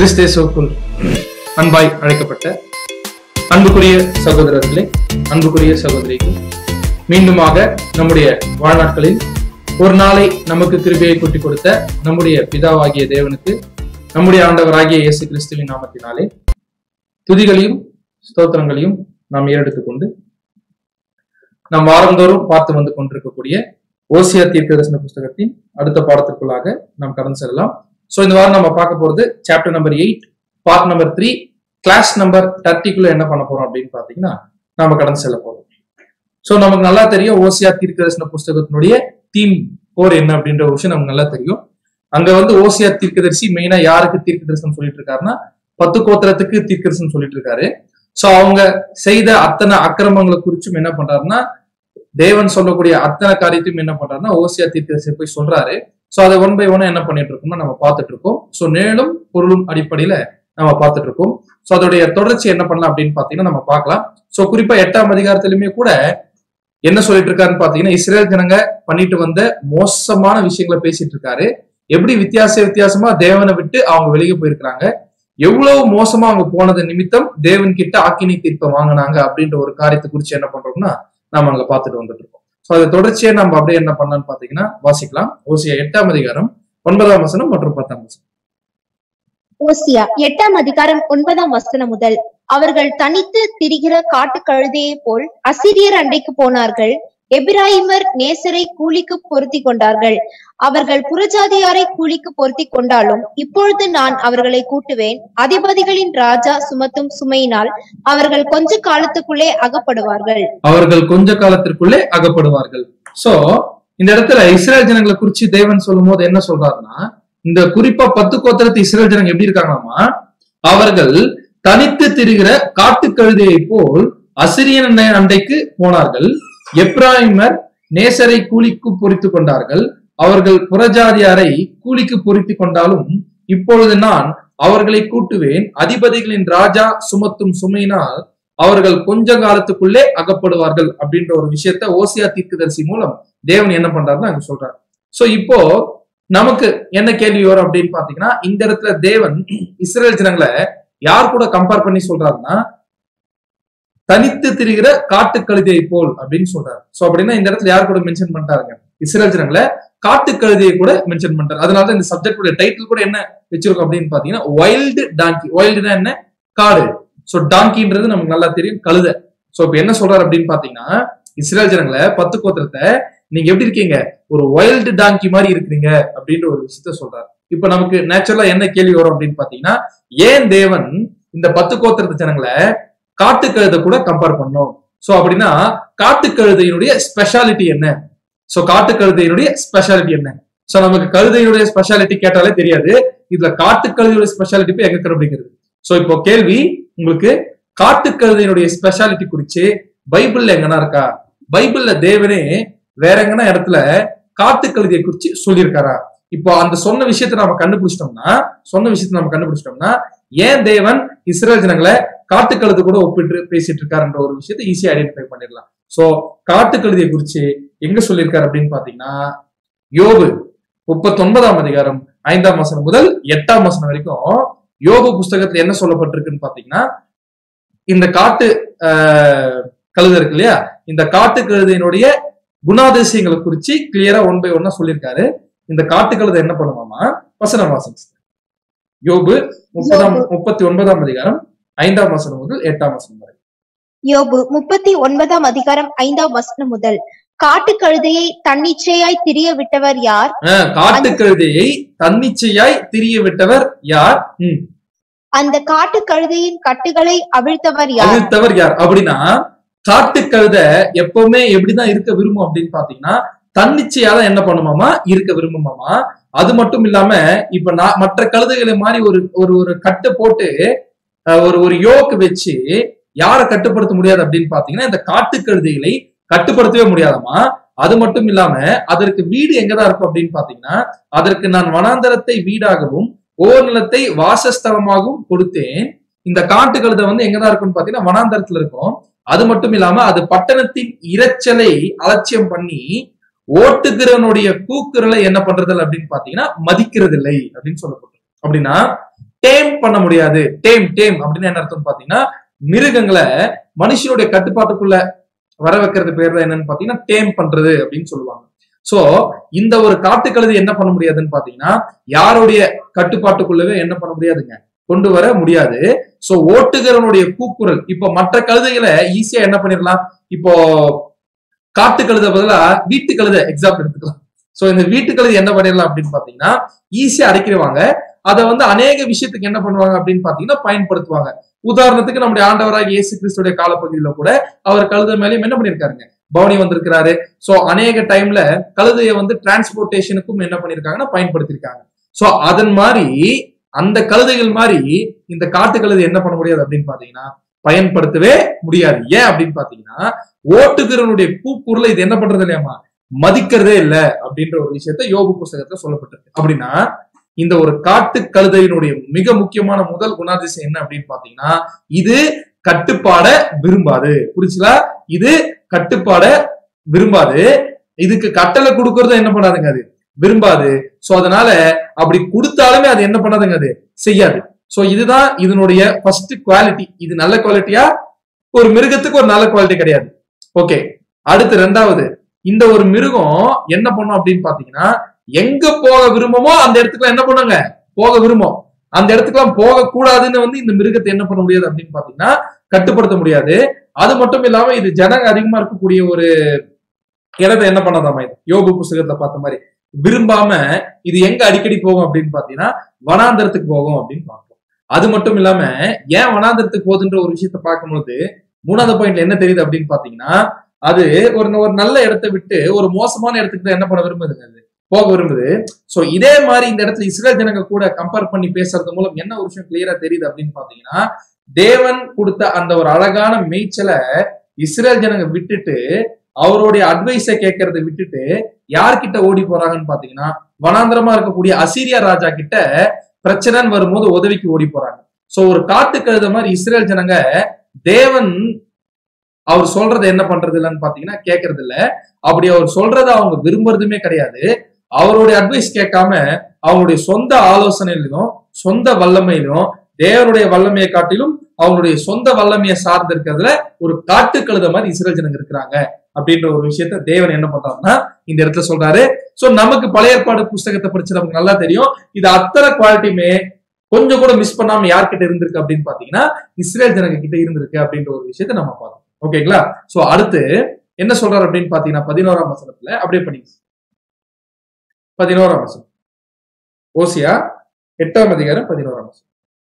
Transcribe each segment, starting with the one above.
கிறிஸ்தேசுக்குள் அன்பாய் அழைக்கப்பட்ட அன்புக்குரிய சகோதரர்களே அன்புக்குரிய சகோதரிகள் மீண்டுமாக நம்முடைய வாழ்நாட்களில் ஒரு நாளை நமக்கு கிருபையை கூட்டி கொடுத்த நம்முடைய பிதாவாகிய தேவனுக்கு நம்முடைய ஆண்டவராகிய இயேசு கிறிஸ்துவின் நாமத்தினாலே துதிகளையும் ஸ்தோத்திரங்களையும் நாம் ஏறெடுத்துக் கொண்டு நாம் வாரந்தோறும் பார்த்து வந்து கொண்டிருக்கக்கூடிய ஓசியா தீர்க்க தரிசன புஸ்தகத்தின் அடுத்த பாடத்திற்குள்ளாக நாம் கடந்து செல்லலாம் சோ இந்த வாரம் நம்ம பார்க்க போறது chapter number eight part number three class number தேர்ட்டிக்குள்ள என்ன பண்ண போறோம் அப்படின்னு பாத்தீங்கன்னா நாம கடந்து செல்ல போறோம் சோ நமக்கு நல்லா தெரியும் ஓசியா தீர்க்க தரிசன புஸ்தகத்தினுடைய தீம் போர் என்ன அப்படின்ற ஒரு விஷயம் நமக்கு நல்லா தெரியும் அங்க வந்து ஓசியா தீர்க்கதரிசி மெயினா யாருக்கு தீர்க்க தரிசனம் சொல்லிட்டு இருக்காருன்னா பத்து கோத்திரத்துக்கு தீர்க்க தரிசனம் சொல்லிட்டு இருக்காரு சோ அவங்க செய்த அத்தனை அக்கிரமங்களை குறிச்சும் என்ன பண்றாருன்னா தேவன் சொல்லக்கூடிய அத்தனை காரியத்தையும் என்ன பண்றாருன்னா ஓசியா தீர்க்கதரிசி போய் சொல்றாரு சோ அதை ஒன் பை ஒன் என்ன பண்ணிட்டு இருக்கோம்னா நம்ம பார்த்துட்டு இருக்கோம் சோ நேலும் பொருளும் அடிப்படையில நம்ம பார்த்துட்டு இருக்கோம் சோ அதோடைய தொடர்ச்சி என்ன பண்ணலாம் அப்படின்னு பாத்தீங்கன்னா நம்ம பார்க்கலாம் சோ குறிப்பா எட்டாம் அதிகாரத்திலுமே கூட என்ன சொல்லிட்டு இருக்காருன்னு பாத்தீங்கன்னா இஸ்ரேல் ஜனங்க பண்ணிட்டு வந்த மோசமான விஷயங்களை பேசிட்டு இருக்காரு எப்படி வித்தியாச வித்தியாசமா தேவனை விட்டு அவங்க வெளியே போயிருக்கிறாங்க எவ்வளவு மோசமா அவங்க போனது நிமித்தம் தேவன் கிட்ட ஆக்கினி தீர்ப்பை வாங்கினாங்க அப்படின்ற ஒரு காரியத்தை குறிச்சு என்ன பண்றோம்னா நாம அங்க பார்த்துட்டு வந்துட்டு இருக்கோம் சோ அதை தொடர்ச்சியா நம்ம அப்படியே என்ன பண்ணலாம்னு பாத்தீங்கன்னா வாசிக்கலாம் ஓசியா எட்டாம் அதிகாரம் ஒன்பதாம் வசனம் மற்றும் பத்தாம் வசனம் ஓசியா எட்டாம் அதிகாரம் ஒன்பதாம் வசனம் முதல் அவர்கள் தனித்து திரிகிற காட்டு கழுதையை போல் அசிரியர் அண்டைக்கு போனார்கள் எபிராயிமர் நேசரை கூலிக்கு பொருத்தி கொண்டார்கள் அவர்கள் புறஜாதியாரை கூலிக்கு பொருத்தி கொண்டாலும் இப்பொழுது நான் அவர்களை கூட்டுவேன் அதிபதிகளின் ராஜா சுமத்தும் சுமையினால் அவர்கள் கொஞ்ச காலத்துக்குள்ளே அகப்படுவார்கள் அவர்கள் கொஞ்ச காலத்திற்குள்ளே அகப்படுவார்கள் சோ இந்த இடத்துல இஸ்ரேல் ஜனங்களை குறிச்சு தேவன் சொல்லும் போது என்ன சொல்றாருன்னா இந்த குறிப்பா பத்து கோத்திரத்து இஸ்ரேல் ஜனங்க எப்படி இருக்காங்களாமா அவர்கள் தனித்து திரிகிற காட்டு கழுதையை போல் அசிரியன் அண்டைக்கு போனார்கள் எப்ராஹிமர் நேசரை கூலிக்கு பொறித்து கொண்டார்கள் அவர்கள் புறஜாதியாரை கூலிக்கு பொறித்து கொண்டாலும் இப்பொழுது நான் அவர்களை கூட்டுவேன் அதிபதிகளின் ராஜா சுமத்தும் சுமையினால் அவர்கள் கொஞ்ச காலத்துக்குள்ளே அகப்படுவார்கள் அப்படின்ற ஒரு விஷயத்த ஓசியா தீர்க்கதரிசி மூலம் தேவன் என்ன பண்றாருன்னு அங்க சொல்றாரு சோ இப்போ நமக்கு என்ன கேள்வி வரும் அப்படின்னு பாத்தீங்கன்னா இந்த இடத்துல தேவன் இஸ்ரேல் ஜனங்களை யார் கூட கம்பேர் பண்ணி சொல்றாருன்னா தனித்து திரிகிற காட்டு கழுதையை போல் அப்படின்னு சொல்றாரு சோ அப்படின்னா இந்த இடத்துல யார் கூட மென்ஷன் பண்ணிட்டாருங்க இஸ்ரேல் ஜனங்களை காட்டு கழுதையை கூட மென்ஷன் பண்றாரு அதனால இந்த சப்ஜெக்ட் டைட்டில் கூட என்ன வச்சிருக்கோம் அப்படின்னு பாத்தீங்கன்னா வைல்டு டாங்கி வைல்டுனா என்ன காடு சோ டாங்கின்றது நமக்கு நல்லா தெரியும் கழுதை சோ இப்ப என்ன சொல்றாரு அப்படின்னு பாத்தீங்கன்னா இஸ்ரேல் ஜனங்களை பத்து கோத்திரத்தை நீங்க எப்படி இருக்கீங்க ஒரு வைல்டு டாங்கி மாதிரி இருக்கிறீங்க அப்படின்ற ஒரு விஷயத்த சொல்றாரு இப்ப நமக்கு நேச்சுரலா என்ன கேள்வி வரும் அப்படின்னு பாத்தீங்கன்னா ஏன் தேவன் இந்த பத்து கோத்திரத்து ஜனங்களை காட்டுக்கழுதை கூட கம்பேர் பண்ணோம் சோ அப்படின்னா காட்டுக்கழுதையினுடைய ஸ்பெஷாலிட்டி என்ன சோ காட்டுக்கழுதையினுடைய ஸ்பெஷாலிட்டி என்ன சோ நமக்கு கழுதையினுடைய ஸ்பெஷாலிட்டி கேட்டாலே தெரியாது இதுல காட்டுக்கழுதையுடைய ஸ்பெஷாலிட்டி போய் எங்க கண்டுபிடிக்கிறது சோ இப்போ கேள்வி உங்களுக்கு காட்டுக்கழுதையினுடைய ஸ்பெஷாலிட்டி குறிச்சு பைபிள்ல எங்கன்னா இருக்கா பைபிள்ல தேவனே வேற எங்கன்னா இடத்துல காட்டுக்கழுதையை குறிச்சு சொல்லியிருக்காரா இப்போ அந்த சொன்ன விஷயத்தை நம்ம கண்டுபிடிச்சிட்டோம்னா சொன்ன விஷயத்தை நம்ம கண்டுபிடிச்சிட்டோம்னா ஏன் தேவன் இஸ்ரேல் ஜனங்களை காட்டுக்கழுது கூட ஒப்பிட்டு பேசிட்டு இருக்காருன்ற ஒரு விஷயத்தை ஈஸியா ஐடென்டிஃபை பண்ணிடலாம் சோ காட்டுக்கழுதியை குறிச்சு எங்க சொல்லியிருக்காரு அப்படின்னு பாத்தீங்கன்னா யோபு முப்பத்தி ஒன்பதாம் அதிகாரம் ஐந்தாம் வசனம் முதல் எட்டாம் வசனம் வரைக்கும் யோபு புஸ்தகத்துல என்ன சொல்லப்பட்டிருக்குன்னு பாத்தீங்கன்னா இந்த காட்டு ஆஹ், கழுதை இருக்கு இல்லையா இந்த காட்டு கழுதையினுடைய குணாதிசயங்களை குறிச்சு கிளியரா ஒன் பை ஒன்னா சொல்லியிருக்காரு இந்த காட்டு கழுதை என்ன பண்ணுமாமா வசனம் வாசம் யோபு முப்பதாம் முப்பத்தி ஒன்பதாம் அதிகாரம் ஐந்தாம் வசனம் முதல் எட்டாம் வசனம் வரை யோபு முப்பத்தி ஒன்பதாம் அதிகாரம் ஐந்தாம் வசனம் முதல் காட்டு கழுதையை தன்னிச்சையாய் திரிய விட்டவர் யார் ஆஹ், காட்டு கழுதையை தன்னிச்சையாய் திரிய விட்டவர் யார் ம், அந்த காட்டு கழுதையின் கட்டுகளை அவிழ்த்தவர் யார் அவிழ்த்தவர் யார் அப்படின்னா காட்டு கழுதை எப்பவுமே எப்படிதான் இருக்க விரும்பும் அப்படின்னு பாத்தீங்கன்னா தன்னிச்சையா தான் என்ன பண்ணுமாமா இருக்க விரும்புமாமா அது மட்டும் இல்லாம இப்ப நான் மற்ற கழுதைகளை மாதிரி ஒரு ஒரு ஒரு கட்டு போட்டு அஹ், ஒரு ஒரு யோக்கு வச்சு யாரை கட்டுப்படுத்த முடியாது அப்படின்னு பாத்தீங்கன்னா இந்த காட்டு கழுதைகளை கட்டுப்படுத்தவே முடியாதாமா அது மட்டும் இல்லாம அதற்கு வீடு எங்கதான் இருக்கும் அப்படின்னு பாத்தீங்கன்னா அதற்கு நான் வனாந்தரத்தை வீடாகவும் ஓர் நிலத்தை வாசஸ்தலமாகவும் கொடுத்தேன் இந்த காட்டு கழுதை வந்து எங்கதான் இருக்கும்னு பாத்தீங்கன்னா வனாந்தரத்துல இருக்கும் அது மட்டும் இல்லாம அது பட்டணத்தின் இரைச்சலை அலட்சியம் பண்ணி ஓட்டுகிறவனுடைய கூக்குரலை என்ன பண்றது இல்லை அப்படின்னு பாத்தீங்கன்னா மதிக்கிறது இல்லை அப்படின்னு சொல்லப்பட்டிருக்கு அப்படின்னா டேம் பண்ண முடியாது டேம் டேம் அப்படின்னு என்ன அர்த்தம் பாத்தீங்கன்னா மிருகங்களை மனுஷனுடைய கட்டுப்பாட்டுக்குள்ள வர வைக்கிறது பேர் தான் என்னன்னு பாத்தீங்கன்னா டேம் பண்றது அப்படின்னு சொல்லுவாங்க சோ இந்த ஒரு காட்டுக்கழுது என்ன பண்ண முடியாதுன்னு பாத்தீங்கன்னா யாருடைய கட்டுப்பாட்டுக்குள்ளவே என்ன பண்ண முடியாதுங்க கொண்டு வர முடியாது சோ ஓட்டுகிறவனுடைய கூக்குரல் இப்போ மற்ற கழுதைகளை ஈஸியா என்ன பண்ணிடலாம் இப்போ காட்டு கழுத பதிலா வீட்டு கழுத எக்ஸாம்பிள் எடுத்துக்கலாம் சோ இந்த வீட்டு கழுது என்ன பண்ணிடலாம் அப்படின்னு பாத்தீங்கன்னா ஈஸியா அடைக்கிறவாங்க அதை வந்து அநேக விஷயத்துக்கு என்ன பண்ணுவாங்க அப்படின்னு பாத்தீங்கன்னா பயன்படுத்துவாங்க உதாரணத்துக்கு நம்முடைய ஆண்டவராக இயேசு கிறிஸ்துடைய காலப்பகுதியில கூட அவர் கழுத மேலேயும் என்ன பண்ணிருக்காருங்க பவனி வந்திருக்கிறாரு சோ அநேக டைம்ல கழுதையை வந்து டிரான்ஸ்போர்டேஷனுக்கும் என்ன பண்ணிருக்காங்கன்னா பயன்படுத்திருக்காங்க சோ அதன் மாதிரி அந்த கழுதைகள் மாதிரி இந்த காட்டு கழுதை என்ன பண்ண முடியாது அப்படின்னு பாத்தீங்கன்னா பயன்படுத்தவே முடியாது ஏன் அப்படின்னு பாத்தீங்கன்னா ஓட்டுகிறவனுடைய கூக்குரலை இது என்ன பண்றது இல்லையாமா மதிக்கிறதே இல்ல அப்படின்ற ஒரு விஷயத்த யோபு புஸ்தகத்துல சொல்லப்பட்டிருக்கு அப்படின்னா இந்த ஒரு காட்டு கழுதையினுடைய மிக முக்கியமான முதல் குணாதிசயம் என்ன அப்படின்னு பாத்தீங்கன்னா இது கட்டுப்பாட விரும்பாது புரிச்சுலா இது கட்டுப்பாட விரும்பாது இதுக்கு கட்டளை கொடுக்கறதும் என்ன பண்ணாதுங்க அது விரும்பாது சோ அதனால அப்படி கொடுத்தாலுமே அது என்ன பண்ணாதுங்க அது செய்யாது சோ இதுதான் இதனுடைய ஃபர்ஸ்ட் குவாலிட்டி இது நல்ல குவாலிட்டியா ஒரு மிருகத்துக்கு ஒரு நல்ல குவாலிட்டி கிடையாது ஓகே அடுத்து ரெண்டாவது இந்த ஒரு மிருகம் என்ன பண்ணும் அப்படின்னு பாத்தீங்கன்னா எங்க போக விரும்பமோ அந்த இடத்துக்குலாம் என்ன பண்ணுங்க போக விரும்பும் அந்த இடத்துக்குலாம் போக கூடாதுன்னு வந்து இந்த மிருகத்தை என்ன பண்ண முடியாது அப்படின்னு பாத்தீங்கன்னா கட்டுப்படுத்த முடியாது அது மட்டும் இல்லாம இது ஜனங்க அதிகமா இருக்கக்கூடிய ஒரு இடத்தை என்ன பண்ணாதாமா இது யோபு புஸ்தகத்துல பார்த்த மாதிரி விரும்பாம இது எங்க அடிக்கடி போகும் அப்படின்னு பாத்தீங்கன்னா வனாந்தரத்துக்கு போகும் அப்படின்னு பார்ப்போம் அது மட்டும் இல்லாம ஏன் வனாந்தரத்துக்கு போகுதுன்ற ஒரு விஷயத்த பார்க்கும்போது மூணாவது பாயிண்ட்ல என்ன தெரியுது அப்படின்னு பாத்தீங்கன்னா அது ஒரு ஒரு நல்ல இடத்தை விட்டு ஒரு மோசமான இடத்துக்கு தான் என்ன பண்ண விரும்புதுங்க அது போக விரும்புது சோ இதே மாதிரி இந்த இடத்துல இஸ்ரேல் ஜனங்க கூட கம்பேர் பண்ணி பேசுறது மூலம் என்ன ஒரு விஷயம் கிளியரா தெரியுது அப்படின்னு பாத்தீங்கன்னா தேவன் கொடுத்த அந்த ஒரு அழகான மேய்ச்சலை இஸ்ரேல் ஜனங்க விட்டுட்டு அவருடைய அட்வைஸை கேட்கறத விட்டுட்டு யார்கிட்ட ஓடி போறாங்கன்னு பாத்தீங்கன்னா வனாந்திரமா இருக்கக்கூடிய அசீரியா ராஜா கிட்ட பிரச்சனைன்னு வரும்போது உதவிக்கு ஓடி போறாங்க சோ ஒரு காட்டு கழுத மாதிரி இஸ்ரேல் ஜனங்க தேவன் அவர் சொல்றதை என்ன பண்றது இல்லைன்னு பாத்தீங்கன்னா கேட்கறது இல்ல அப்படி அவர் சொல்றதை அவங்க விரும்புறதுமே கிடையாது அவருடைய அட்வைஸ் கேட்காம அவங்களுடைய சொந்த ஆலோசனையிலும் சொந்த வல்லமையிலும் தேவனுடைய வல்லமையை காட்டிலும் அவங்களுடைய சொந்த வல்லமையை சார்ந்து இருக்கிறதுல ஒரு காட்டு கழுத மாதிரி இஸ்ரேல் ஜனங்க இருக்கிறாங்க அப்படின்ற ஒரு விஷயத்த தேவன் என்ன பண்றாருன்னா இந்த இடத்துல சொல்றாரு சோ நமக்கு பழைய ஏற்பாடு புஸ்தகத்தை படிச்சு நமக்கு நல்லா தெரியும் இது அத்தனை குவாலிட்டியுமே கொஞ்சம் கூட மிஸ் பண்ணாம யார்கிட்ட இருந்திருக்கு அப்படின்னு பாத்தீங்கன்னா இஸ்ரேல் ஜனங்க கிட்ட இருந்திருக்கு அப்படின்ற ஒரு விஷயத்த நம்ம பார்த்தோம் ஓகேங்களா சோ அடுத்து என்ன சொல்றாரு அப்படின்னு பாத்தீங்கன்னா பதினோராம் வசனத்துல அப்படியே பண்ணி பதினோராம் வசனம் ஓசியா எட்டாம் அதிகாரம் பதினோராம் வசனம்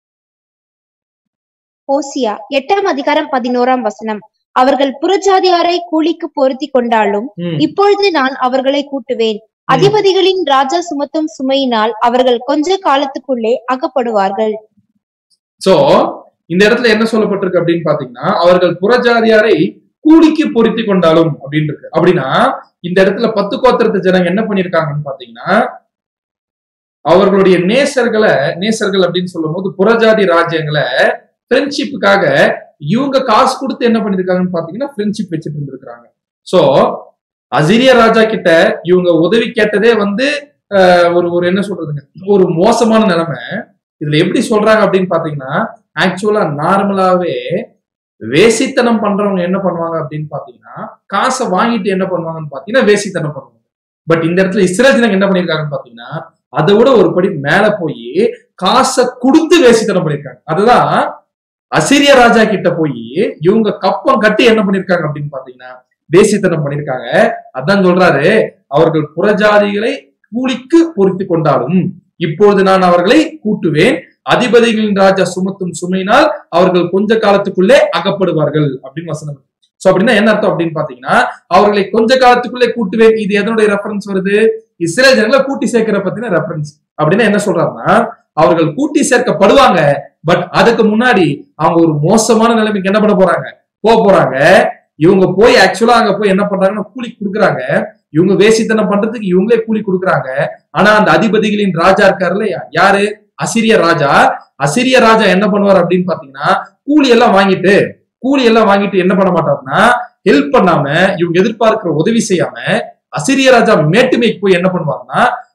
ஓசியா எட்டாம் அதிகாரம் பதினோராம் வசனம் அவர்கள் புறஜாதியாரை கூலிக்கு பொருத்தி கொண்டாலும் ம், இப்பொழுது நான் அவர்களை கூட்டுவேன் அதிபதிகளின் ராஜா சுமத்தும் சுமையினால் அவர்கள் கொஞ்ச காலத்துக்குள்ளே அகப்படுவார்கள் சோ இந்த இடத்துல என்ன சொல்லப்பட்டிருக்கு அப்படின்னு பாத்தீங்கன்னா அவர்கள் புறஜாதியாரை கூலிக்கு பொருத்தி கொண்டாலும் அப்படின்னு இருக்கு அப்படின்னா இந்த இடத்துல பத்து கோத்திரத்து ஜனங்க என்ன பண்ணிருக்காங்கன்னு பாத்தீங்கன்னா அவர்களுடைய நேசர்களை நேசர்கள் அப்படின்னு சொல்லும் போது புறஜாதி ராஜ்யங்களை ஃப்ரெண்ட்ஷிப்புக்காக இவங்க காசு கொடுத்து என்ன பண்ணிருக்காங்கன்னு பாத்தீங்கன்னா ஃப்ரெண்ட்ஷிப் வச்சுட்டு இருந்திருக்காங்க சோ அசிரிய ராஜா கிட்ட இவங்க உதவி கேட்டதே வந்து ஆஹ், ஒரு ஒரு என்ன சொல்றதுங்க ஒரு மோசமான நிலைமை இதுல எப்படி சொல்றாங்க அப்படின்னு பாத்தீங்கன்னா ஆக்சுவலா நார்மலாவே வேசித்தனம் பண்றவங்க என்ன பண்ணுவாங்க அப்படின்னு பாத்தீங்கன்னா காசை வாங்கிட்டு என்ன பண்ணுவாங்கன்னு பாத்தீங்கன்னா வேசித்தனம் பண்ணுவாங்க பட் இந்த இடத்துல இஸ்ரேல் ஜனங்க என்ன பண்ணிருக்காங்கன்னு பாத்தீங்கன்னா அதை விட ஒரு படி மேல போய் காசை கொடுத்து வேசித்தனம் பண்ணிருக்காங்க அதுதான் அசிரிய ராஜா கிட்ட போய் இவங்க கப்பம் கட்டி என்ன பண்ணிருக்காங்க அப்படின்னு பாத்தீங்கன்னா வேசித்தனம் பண்ணிருக்காங்க அதான் சொல்றாரு அவர்கள் புறஜாதிகளை கூலிக்கு பொருத்தி கொண்டாலும் இப்பொழுது நான் அவர்களை கூட்டுவேன் அதிபதிகளின் ராஜா சுமத்தும் சுமையினால் அவர்கள் கொஞ்ச காலத்துக்குள்ளே அகப்படுவார்கள் அப்படின்னு வசனம் சோ அப்படின்னா என்ன அர்த்தம் அப்படின்னு பாத்தீங்கன்னா அவர்களை கொஞ்ச காலத்துக்குள்ளே கூட்டுவேன் இது எதனுடைய ரெஃபரன்ஸ் வருது இஸ்ரேல் ஜனங்களை கூட்டி சேர்க்கிற பத்தின ரெஃபரன்ஸ் அப்படின்னா என்ன சொல்றாருன்னா அவர்கள் கூட்டி சேர்க்கப்படுவாங்க பட் அதுக்கு முன்னாடி அவங்க ஒரு மோசமான நிலைமைக்கு என்ன பண்ண போறாங்க போக போறாங்க இவங்க போய் ஆக்சுவலா அங்க போய் என்ன பண்றாங்கன்னா கூலி கொடுக்குறாங்க இவங்க வேசித்தனம் பண்றதுக்கு இவங்களே கூலி கொடுக்குறாங்க ஆனா அந்த அதிபதிகளின் ராஜா இருக்காருல்ல யாரு அசிரிய ராஜா அசிரிய ராஜா என்ன பண்ணுவார் அப்படின்னு பாத்தீங்கன்னா கூலி எல்லாம் வாங்கிட்டு கூலி எல்லாம் வாங்கிட்டு என்ன பண்ண மாட்டாருன்னா ஹெல்ப் பண்ணாம இவங்க எதிர்பார்க்கிற உதவி செய்யாம அசிரிய ராஜா மேட்டுமைக்கு போய் என்ன பண்ணுவாருன்னா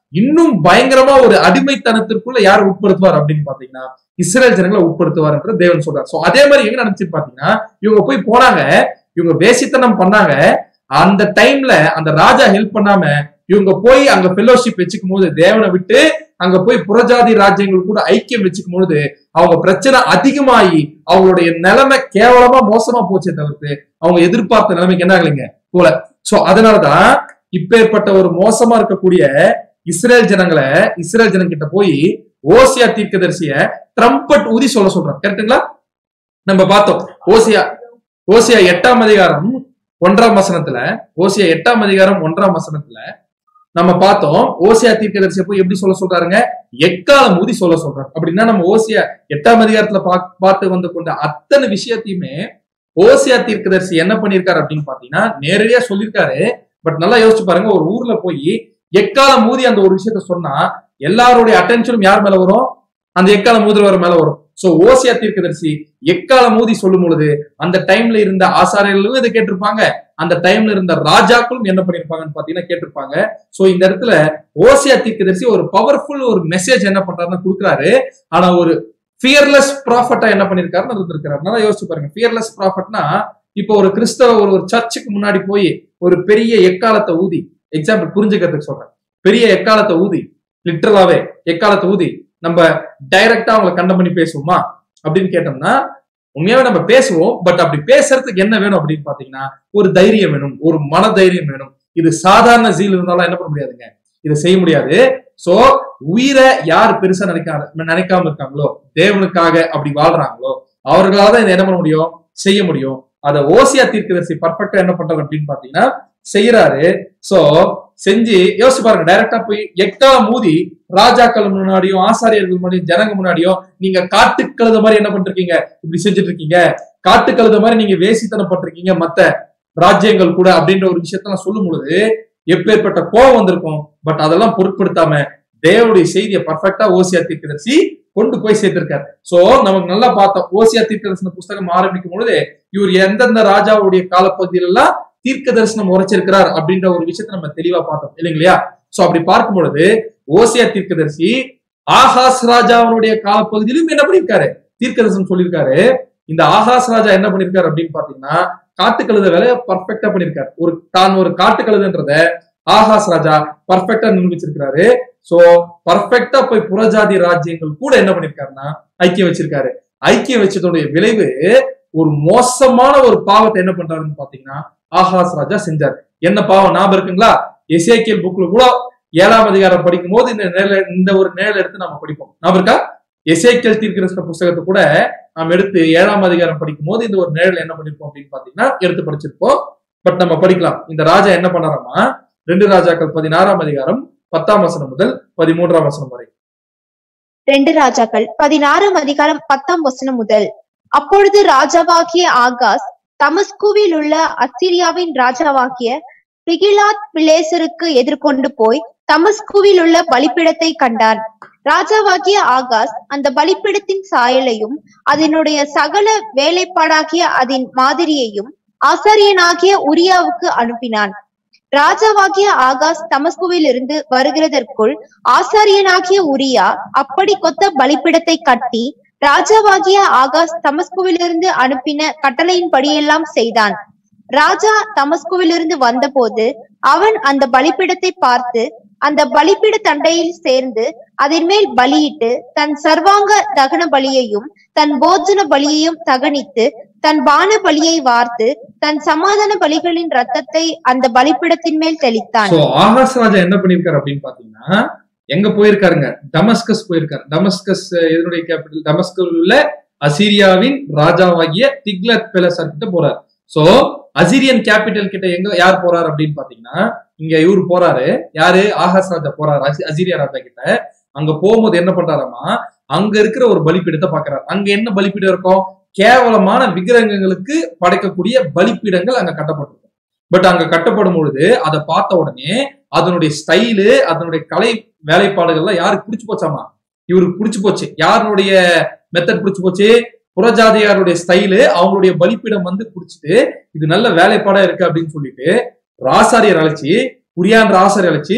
இன்னும் பயங்கரமா ஒரு அடிமைத்தனத்திற்குள்ள யார் உட்படுத்துவார் அப்படின்னு பாத்தீங்கன்னா இஸ்ரேல் ஜனங்களை உட்படுத்துவார் என்று தேவன் சொல்றார் சோ அதே மாதிரி எங்க நடந்துச்சு பாத்தீங்கன்னா இவங்க போய் போனாங்க இவங்க வேசித்தனம் பண்ணாங்க அந்த டைம்ல அந்த ராஜா ஹெல்ப் பண்ணாம இவங்க போய் அங்க ஃபெல்லோஷிப் வச்சுக்கும் போது தேவனை விட்டு அங்க போய் புறஜாதி ராஜ்யங்கள் கூட ஐக்கியம் வச்சுக்கும் பொழுது அவங்க பிரச்சனை அதிகமாகி அவங்களுடைய நிலைமை கேவலமா மோசமா போச்சே தவிர்த்து அவங்க எதிர்பார்த்த நிலைமைக்கு என்ன ஆகலைங்க போல சோ அதனாலதான் இப்பேற்பட்ட ஒரு மோசமா இருக்கக்கூடிய இஸ்ரேல் ஜனங்களை இஸ்ரேல் ஜனங்கிட்ட போய் ஓசியா தீர்க்கதரிசிய ட்ரம்பட் ஊதி சொல்ல சொல்றாங்க கரெக்ட்டுங்களா நம்ம பார்த்தோம் ஓசியா ஓசியா எட்டாம் அதிகாரம் ஒன்றாம் வசனத்துல ஓசியா எட்டாம் அதிகாரம் ஒன்றாம் வசனத்துல நம்ம பார்த்தோம் ஓசியா தீர்க்கதரிசியை போய் எப்படி சொல்ல சொல்றாருங்க எக்காலம் ஊதி சொல்ல சொல்றாரு அப்படின்னா நம்ம ஓசியா எட்டாம் அதிகாரத்துல பா- பார்த்து வந்து கொண்ட அத்தனை விஷயத்தையுமே ஓசியா தீர்க்கதரிசி என்ன பண்ணிருக்காரு அப்படின்னு பாத்தீங்கன்னா நேரடியா சொல்லியிருக்காரு பட் நல்லா யோசிச்சு பாருங்க ஒரு ஊர்ல போய் எக்காலம் ஊதி அந்த ஒரு விஷயத்த சொன்னா எல்லாருடைய அட்டென்ஷனும் யார் மேல வரும் அந்த எக்காலம் ஊதுறவர் மேல வரும் சோ ஓசியா தீர்க்கதரிசி எக்காலம் ஊதி சொல்லும் பொழுது அந்த டைம்ல இருந்த ஆசாரியர்களும் இதை கேட்டிருப்பாங்க அந்த டைம்ல இருந்த ராஜாக்களும் என்ன பண்ணிருப்பாங்கன்னு பாத்தீங்கன்னா கேட்டிருப்பாங்க சோ இந்த இடத்துல ஓசியா தீர்க்கதரிசி ஒரு பவர்ஃபுல் ஒரு மெசேஜ் என்ன பண்றாருன்னு கொடுக்குறாரு ஆனா ஒரு ஃபியர்லெஸ் ப்ராஃபட்டா என்ன பண்ணிருக்காருன்னு இருந்திருக்காரு நல்லா யோசிச்சு பாருங்க ஃபியர்லெஸ் ப்ராஃபட்னா இப்போ ஒரு கிறிஸ்தவ ஒரு ஒரு சர்ச்சுக்கு முன்னாடி போய் ஒரு பெரிய எக்காலத்தை ஊதி எக்ஸாம்பிள் புரிஞ்சுக்கிறதுக்கு சொல்றேன் பெரிய எக்காலத்தை ஊதி லிட்டரலாவே எக்காலத்தை ஊதி நம்ம டைரக்டா அவங்களை கண்டம் பண்ணி பேசுவோமா அப்படின்னு கேட்டோம்னா உண்மையாவே நம்ம பேசுவோம் பட் அப்படி பேசுறதுக்கு என்ன வேணும் அப்படின்னு பாத்தீங்கன்னா ஒரு தைரியம் வேணும் ஒரு மன தைரியம் வேணும் இது சாதாரண ஜீல் இருந்தாலும் என்ன பண்ண முடியாதுங்க இதை செய்ய முடியாது சோ உயிரை யார் பெருசா நினைக்காம நினைக்காம இருக்காங்களோ தேவனுக்காக அப்படி வாழ்றாங்களோ அவர்களால தான் இதை என்ன பண்ண முடியும் செய்ய முடியும் அத ஓசியா தீர்க்கதரிசி பர்ஃபெக்டா என்ன பண்றாரு அப்படின்னு பாத்தீங்கன்னா செய்யறாரு சோ செஞ்சு யோசிச்சு பாருங்க டைரக்டா போய் எக்கா மூதி ராஜாக்கள் முன்னாடியும் ஆசாரியர்கள் முன்னாடியும் ஜனங்க முன்னாடியும் நீங்க காட்டு கழுத மாதிரி என்ன பண்ணிருக்கீங்க இப்படி செஞ்சுட்டு இருக்கீங்க காட்டு கழுத மாதிரி நீங்க வேசித்தனம் பட்டிருக்கீங்க மத்த ராஜ்யங்கள் கூட அப்படின்ற ஒரு விஷயத்த சொல்லும் பொழுது எப்பேற்பட்ட கோபம் வந்திருக்கும் பட் அதெல்லாம் பொருட்படுத்தாம தேவனுடைய செய்தியை பர்ஃபெக்டா ஓசியா தீர்க்கதரிசி கொண்டு போய் சேர்த்திருக்காரு சோ நமக்கு நல்லா பார்த்தோம் ஓசியா தீர்க்கதரிசன புஸ்தகம் ஆரம்பிக்கும் பொழுது இவர் எந்தெந்த ராஜாவுடைய காலப்பகுதியில எல்லாம் தீர்க்க தரிசனம் உரைச்சிருக்கிறார் அப்படின்ற ஒரு விஷயத்தை நம்ம தெளிவா பார்த்தோம் இல்லைங்களா சோ அப்படி பார்க்கும் பொழுது ஓசியா தீர்க்கதரிசி ஆகாஸ் ராஜாவுடைய காலப்பகுதியிலும் என்ன பண்ணிருக்காரு தீர்க்க தரிசனம் சொல்லியிருக்காரு இந்த ஆகாஸ் ராஜா என்ன பண்ணிருக்காரு அப்படின்னு பாத்தீங்கன்னா காட்டுக்கழுத வேலையை பர்ஃபெக்டா பண்ணிருக்காரு ஒரு தான் ஒரு காட்டுக்கழுதுன்றத ஆகாஸ் ராஜா பர்ஃபெக்டா நிரூபிச்சிருக்காரு சோ பர்ஃபெக்டா போய் புறஜாதி ராஜ்யங்கள் கூட என்ன பண்ணிருக்காருன்னா ஐக்கியம் வச்சிருக்காரு ஐக்கியம் வச்சதோடைய விளைவு ஒரு மோசமான ஒரு பாவத்தை என்ன பண்றாருன்னு பாத்தீங்கன்னா ஆகாஸ் ராஜா செஞ்சார் என்ன பாவம் ஞாபகம் இருக்குங்களா எசேக்கியல் புக்ல கூட ஏழாம் அதிகாரம் படிக்கும் போது இந்த நேர இந்த ஒரு நேரில் எடுத்து நாம படிப்போம் ஞாபகம் இருக்கா எசேக்கியல் தீர்க்கதரிசன புஸ்தகத்தை கூட நாம் எடுத்து ஏழாம் அதிகாரம் படிக்கும் போது இந்த ஒரு நேரில் என்ன பண்ணிருப்போம் அப்படின்னு பாத்தீங்கன்னா எடுத்து படிச்சிருப்போம் பட் நம்ம படிக்கலாம் இந்த ராஜா என்ன பண்ணாராமா ரெண்டு ராஜாக்கள் பதினாறாம் அதிகாரம் பத்தாம் வசனம் முதல் பதிமூன்றாம் வசனம் வரை ரெண்டு ராஜாக்கள் பதினாறாம் அதிகாரம் பத்தாம் வசனம் முதல் அப்பொழுது ராஜாவாகிய ஆகாஸ் தமஸ்குவில் உள்ள அசிரியாவின் ராஜாவாகிய பிகிலாத் பிளேசருக்கு எதிர்கொண்டு போய் தமஸ்குவில் உள்ள பலிப்பிடத்தை கண்டான் ராஜாவாகிய ஆகாஸ் அந்த பலிப்பிடத்தின் சாயலையும் அதனுடைய சகல வேலைப்பாடாகிய அதன் மாதிரியையும் ஆசாரியனாகிய உரியாவுக்கு அனுப்பினான் ராஜாவாகிய ஆகாஸ் தமஸ்குவில் இருந்து வருகிறதற்குள் ஆசாரியனாகிய உரியா அப்படி கொத்த பலிப்பிடத்தை கட்டி ராஜாவாகிய ஆகாஸ் தமஸ்குவிலிருந்து அனுப்பின கட்டளையின்படியெல்லாம் செய்தான் ராஜா தமஸ்குவிலிருந்து வந்தபோது அவன் அந்த பலிப்பிடத்தை பார்த்து அந்த பலிப்பிட தண்டையில் சேர்ந்து அதன் மேல் பலியிட்டு தன் சர்வாங்க தகன பலியையும் தன் போஜன பலியையும் தகனித்து தன் பான பலியை வார்த்து தன் சமாதான பலிகளின் ரத்தத்தை அந்த பலிப்பிடத்தின் மேல் தெளித்தான் சோ ஆகாஷ் ராஜா என்ன பண்ணிருக்காரு அப்படின்னு பாத்தீங்கன்னா எங்க போயிருக்காருங்க டமஸ்கஸ் போயிருக்காரு டமஸ்கஸ் இதனுடைய கேபிட்டல் டமஸ்கஸ் உள்ள அசீரியாவின் ராஜாவாகிய திக்லத் பெலசர் கிட்ட போறாரு சோ அசிரியன் கேபிட்டல் கிட்ட எங்க யார் போறாரு அப்படின்னு பாத்தீங்கன்னா இங்க இவரு போறாரு யாரு ஆகாஷ் ராஜா போறாரு அசி- அசீரியா ராஜா கிட்ட அங்க போகும்போது என்ன பண்றாராமா அங்க இருக்கிற ஒரு பலிப்பீடத்தை பாக்குறாரு அங்க என்ன பலிப்பீடம் இருக்கும் கேவலமான விக்கிரகங்களுக்கு படைக்கக்கூடிய பலிப்பீடங்கள் அங்க கட்டப்பட்டிருக்கும் பட் அங்க கட்டப்படும் பொழுது அதை பார்த்த உடனே அதனுடைய ஸ்டைலு அதனுடைய கலை வேலைப்பாடுகள்லாம் யாருக்கு பிடிச்சு போச்சாமா இவருக்கு பிடிச்சு போச்சு யாருடைய மெத்தட் பிடிச்சு போச்சு புறஜாதியாருடைய ஸ்டைலு அவங்களுடைய பலிப்பீடம் வந்து பிடிச்சிட்டு இது நல்ல வேலைப்பாடா இருக்கு அப்படின்னு சொல்லிட்டு ராசாரியர் அழைச்சி புரியான்ற ஆசாரியர் அழைச்சி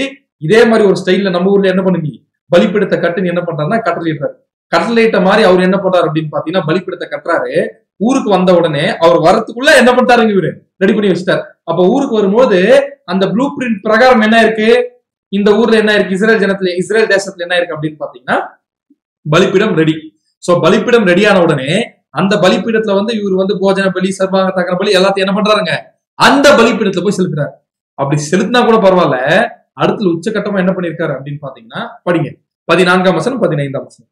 இதே மாதிரி ஒரு ஸ்டைல்ல நம்ம ஊர்ல என்ன பண்ணுவீங்க பலிப்பிடத்தை கட்டுன்னு என்ன பண்றாருன்னா கட்டளையிடுறாரு கட்டளையிட்ட மாதிரி அவர் என்ன பண்றாரு அப்படின்னு பாத்தீங்கன்னா பலிப்பிடத்தை கட்டுறாரு ஊருக்கு வந்த உடனே அவர் வரத்துக்குள்ள என்ன பண்ணிட்டாருங்க இவரு ரெடி பண்ணி வச்சிட்டாரு அப்ப ஊருக்கு வரும்போது அந்த ப்ளூ பிரிண்ட் பிரகாரம் என்ன இருக்கு இந்த ஊர்ல என்ன இருக்கு இஸ்ரேல் ஜனத்துல இஸ்ரேல் தேசத்துல என்ன இருக்கு அப்படின்னு பாத்தீங்கன்னா பலிப்பிடம் ரெடி சோ பலிப்பிடம் ரெடியான உடனே அந்த பலிப்பீடத்துல வந்து இவர் வந்து போஜன பலி சர்வாங்க தகன பலி எல்லாத்தையும் என்ன பண்றாருங்க அந்த பலிப்பீடத்துல போய் செலுத்துறாரு அப்படி செலுத்தினா கூட பரவாயில்ல அடுத்துல உச்சகட்டமா என்ன பண்ணிருக்காரு அப்படின்னு பாத்தீங்கன்னா படிங்க பதினான்காம் வசனம் பதினைந்தாம் வசனம்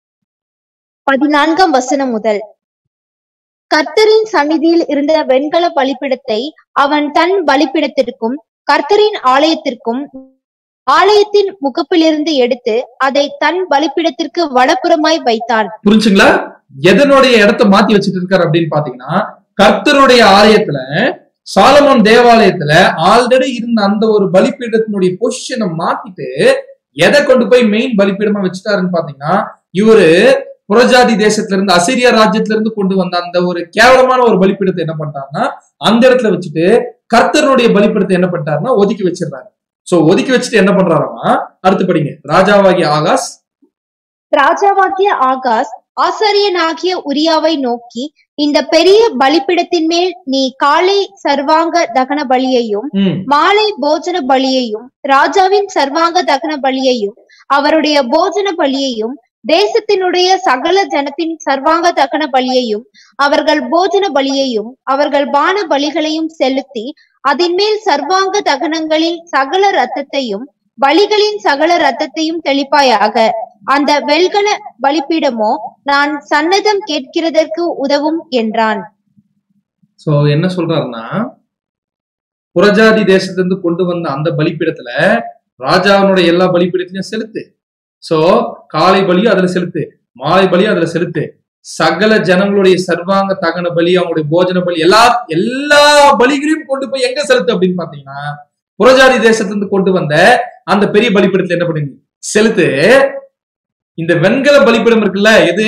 பதினான்காம் வசனம் முதல் கர்த்தரின் சந்நிதியில் இருந்த வெண்கல பலிப்பிடத்தை அவன் தன் பலிப்பிடத்திற்கும் கர்த்தரின் ஆலயத்திற்கும் ஆலயத்தின் முகப்பிலிருந்து எடுத்து அதை தன் பலிப்பிடத்திற்கு வடபுறமாய் வைத்தான் புரிஞ்சுங்களா எதனுடைய இடத்த மாத்தி வச்சுட்டு இருக்காரு அப்படின்னு பாத்தீங்கன்னா கர்த்தருடைய ஆலயத்துல சாலமோன் தேவாலயத்துல ஆல்ரெடி இருந்த அந்த ஒரு பலிப்பீடத்தினுடைய பொசிஷனை மாத்திட்டு எதை கொண்டு போய் மெயின் பலிப்பீடமா வச்சுட்டாருன்னு பாத்தீங்கன்னா இவரு புறஜாதி தேசத்துல இருந்து அசிரியா ராஜ்யத்துல இருந்து கொண்டு வந்த அந்த ஒரு கேவலமான ஒரு பலிப்பீடத்தை என்ன பண்ணிட்டாருன்னா அந்த இடத்துல வச்சுட்டு கர்த்தருடைய பலிப்பீடத்தை என்ன பண்ணிட்டாருன்னா ஒதுக்கி வச்சிடுறாரு சோ ஒதுக்கி வச்சுட்டு என்ன பண்றாராமா அடுத்து படிங்க ராஜாவாகிய ஆகாஷ் ராஜாவாகிய ஆகாஸ் ஆசாரியனாகிய உரியாவை நோக்கி இந்த பெரிய பலிப்பிடத்தின் மேல் நீ காலை சர்வாங்க தகன பலியையும் ம் மாலை போஜன பலியையும் ராஜாவின் சர்வாங்க தகன பலியையும் அவருடைய போஜன பலியையும் தேசத்தினுடைய சகல ஜனத்தின் சர்வாங்க தகன பலியையும் அவர்கள் போஜன பலியையும் அவர்கள் பான பலிகளையும் செலுத்தி அதின் மேல் சர்வாங்க தகனங்களின் சகல ரத்தத்தையும் பலிகளின் சகல ரத்தத்தையும் தெளிப்பாயாக அந்த வெல்கல பலிப்பீடமோ நான் சன்னதம் கேட்கிறதற்கு உதவும் என்றான் சோ என்ன சொல்றாருன்னா புறஜாதி தேசத்திலிருந்து கொண்டு வந்த அந்த பலிப்பீடத்துல ராஜாவினுடைய எல்லா பலிப்பீடத்திலையும் செலுத்து சோ காலை பலியும் அதுல செலுத்து மாலை பலியும் அதுல செலுத்து சகல ஜனங்களுடைய சர்வாங்க தகன பலி அவங்களுடைய போஜன பலி எல்லா எல்லா பலிகளையும் கொண்டு போய் எங்க செலுத்து அப்படின்னு பாத்தீங்கன்னா புறஜாதி தேசத்திலிருந்து கொண்டு வந்த அந்த பெரிய பலிப்பீடத்துல என்ன பண்ணுங்க செலுத்து இந்த வெண்கல பலிப்பீடம் இருக்குல்ல எது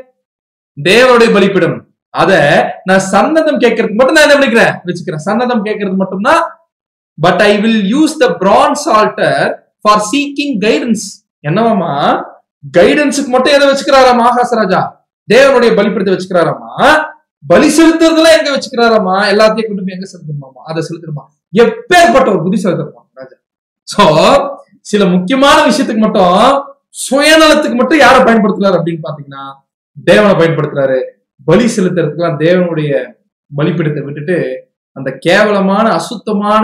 தேவனுடைய பலிப்பீடம் அத நான் சன்னதம் கேட்கறதுக்கு மட்டும் நான் என்ன பண்ணிக்கிறேன் வச்சுக்கிறேன் சன்னதம் கேட்கறது மட்டும்தான் but I will use the brazen altar for seeking guidance என்னவாமா கைடன்ஸுக்கு மட்டும் எதை வச்சுக்கிறாராமா ஆகாசராஜா தேவனுடைய பலிப்பீடத்தை வச்சுக்கிறாராமா பலி செலுத்துறதுல எங்க வச்சுக்கிறாராமா எல்லாத்தையும் கொண்டு போய் எங்க செலுத்தணுமாமா அதை செலுத்தணுமா எப்பேற்பட்ட ஒரு புத்தி செலுத்தணுமா ராஜா சோ சில முக்கியமான விஷயத்துக்கு மட்டும் சுயநலத்துக்கு மட்டும் யாரை பயன்படுத்துறாரு அப்படின்னு பாத்தீங்கன்னா தேவனை பயன்படுத்துறாரு பலி செலுத்துறதுக்குலாம் தேவனுடைய பலிப்பிடத்தை விட்டுட்டு அந்த கேவலமான அசுத்தமான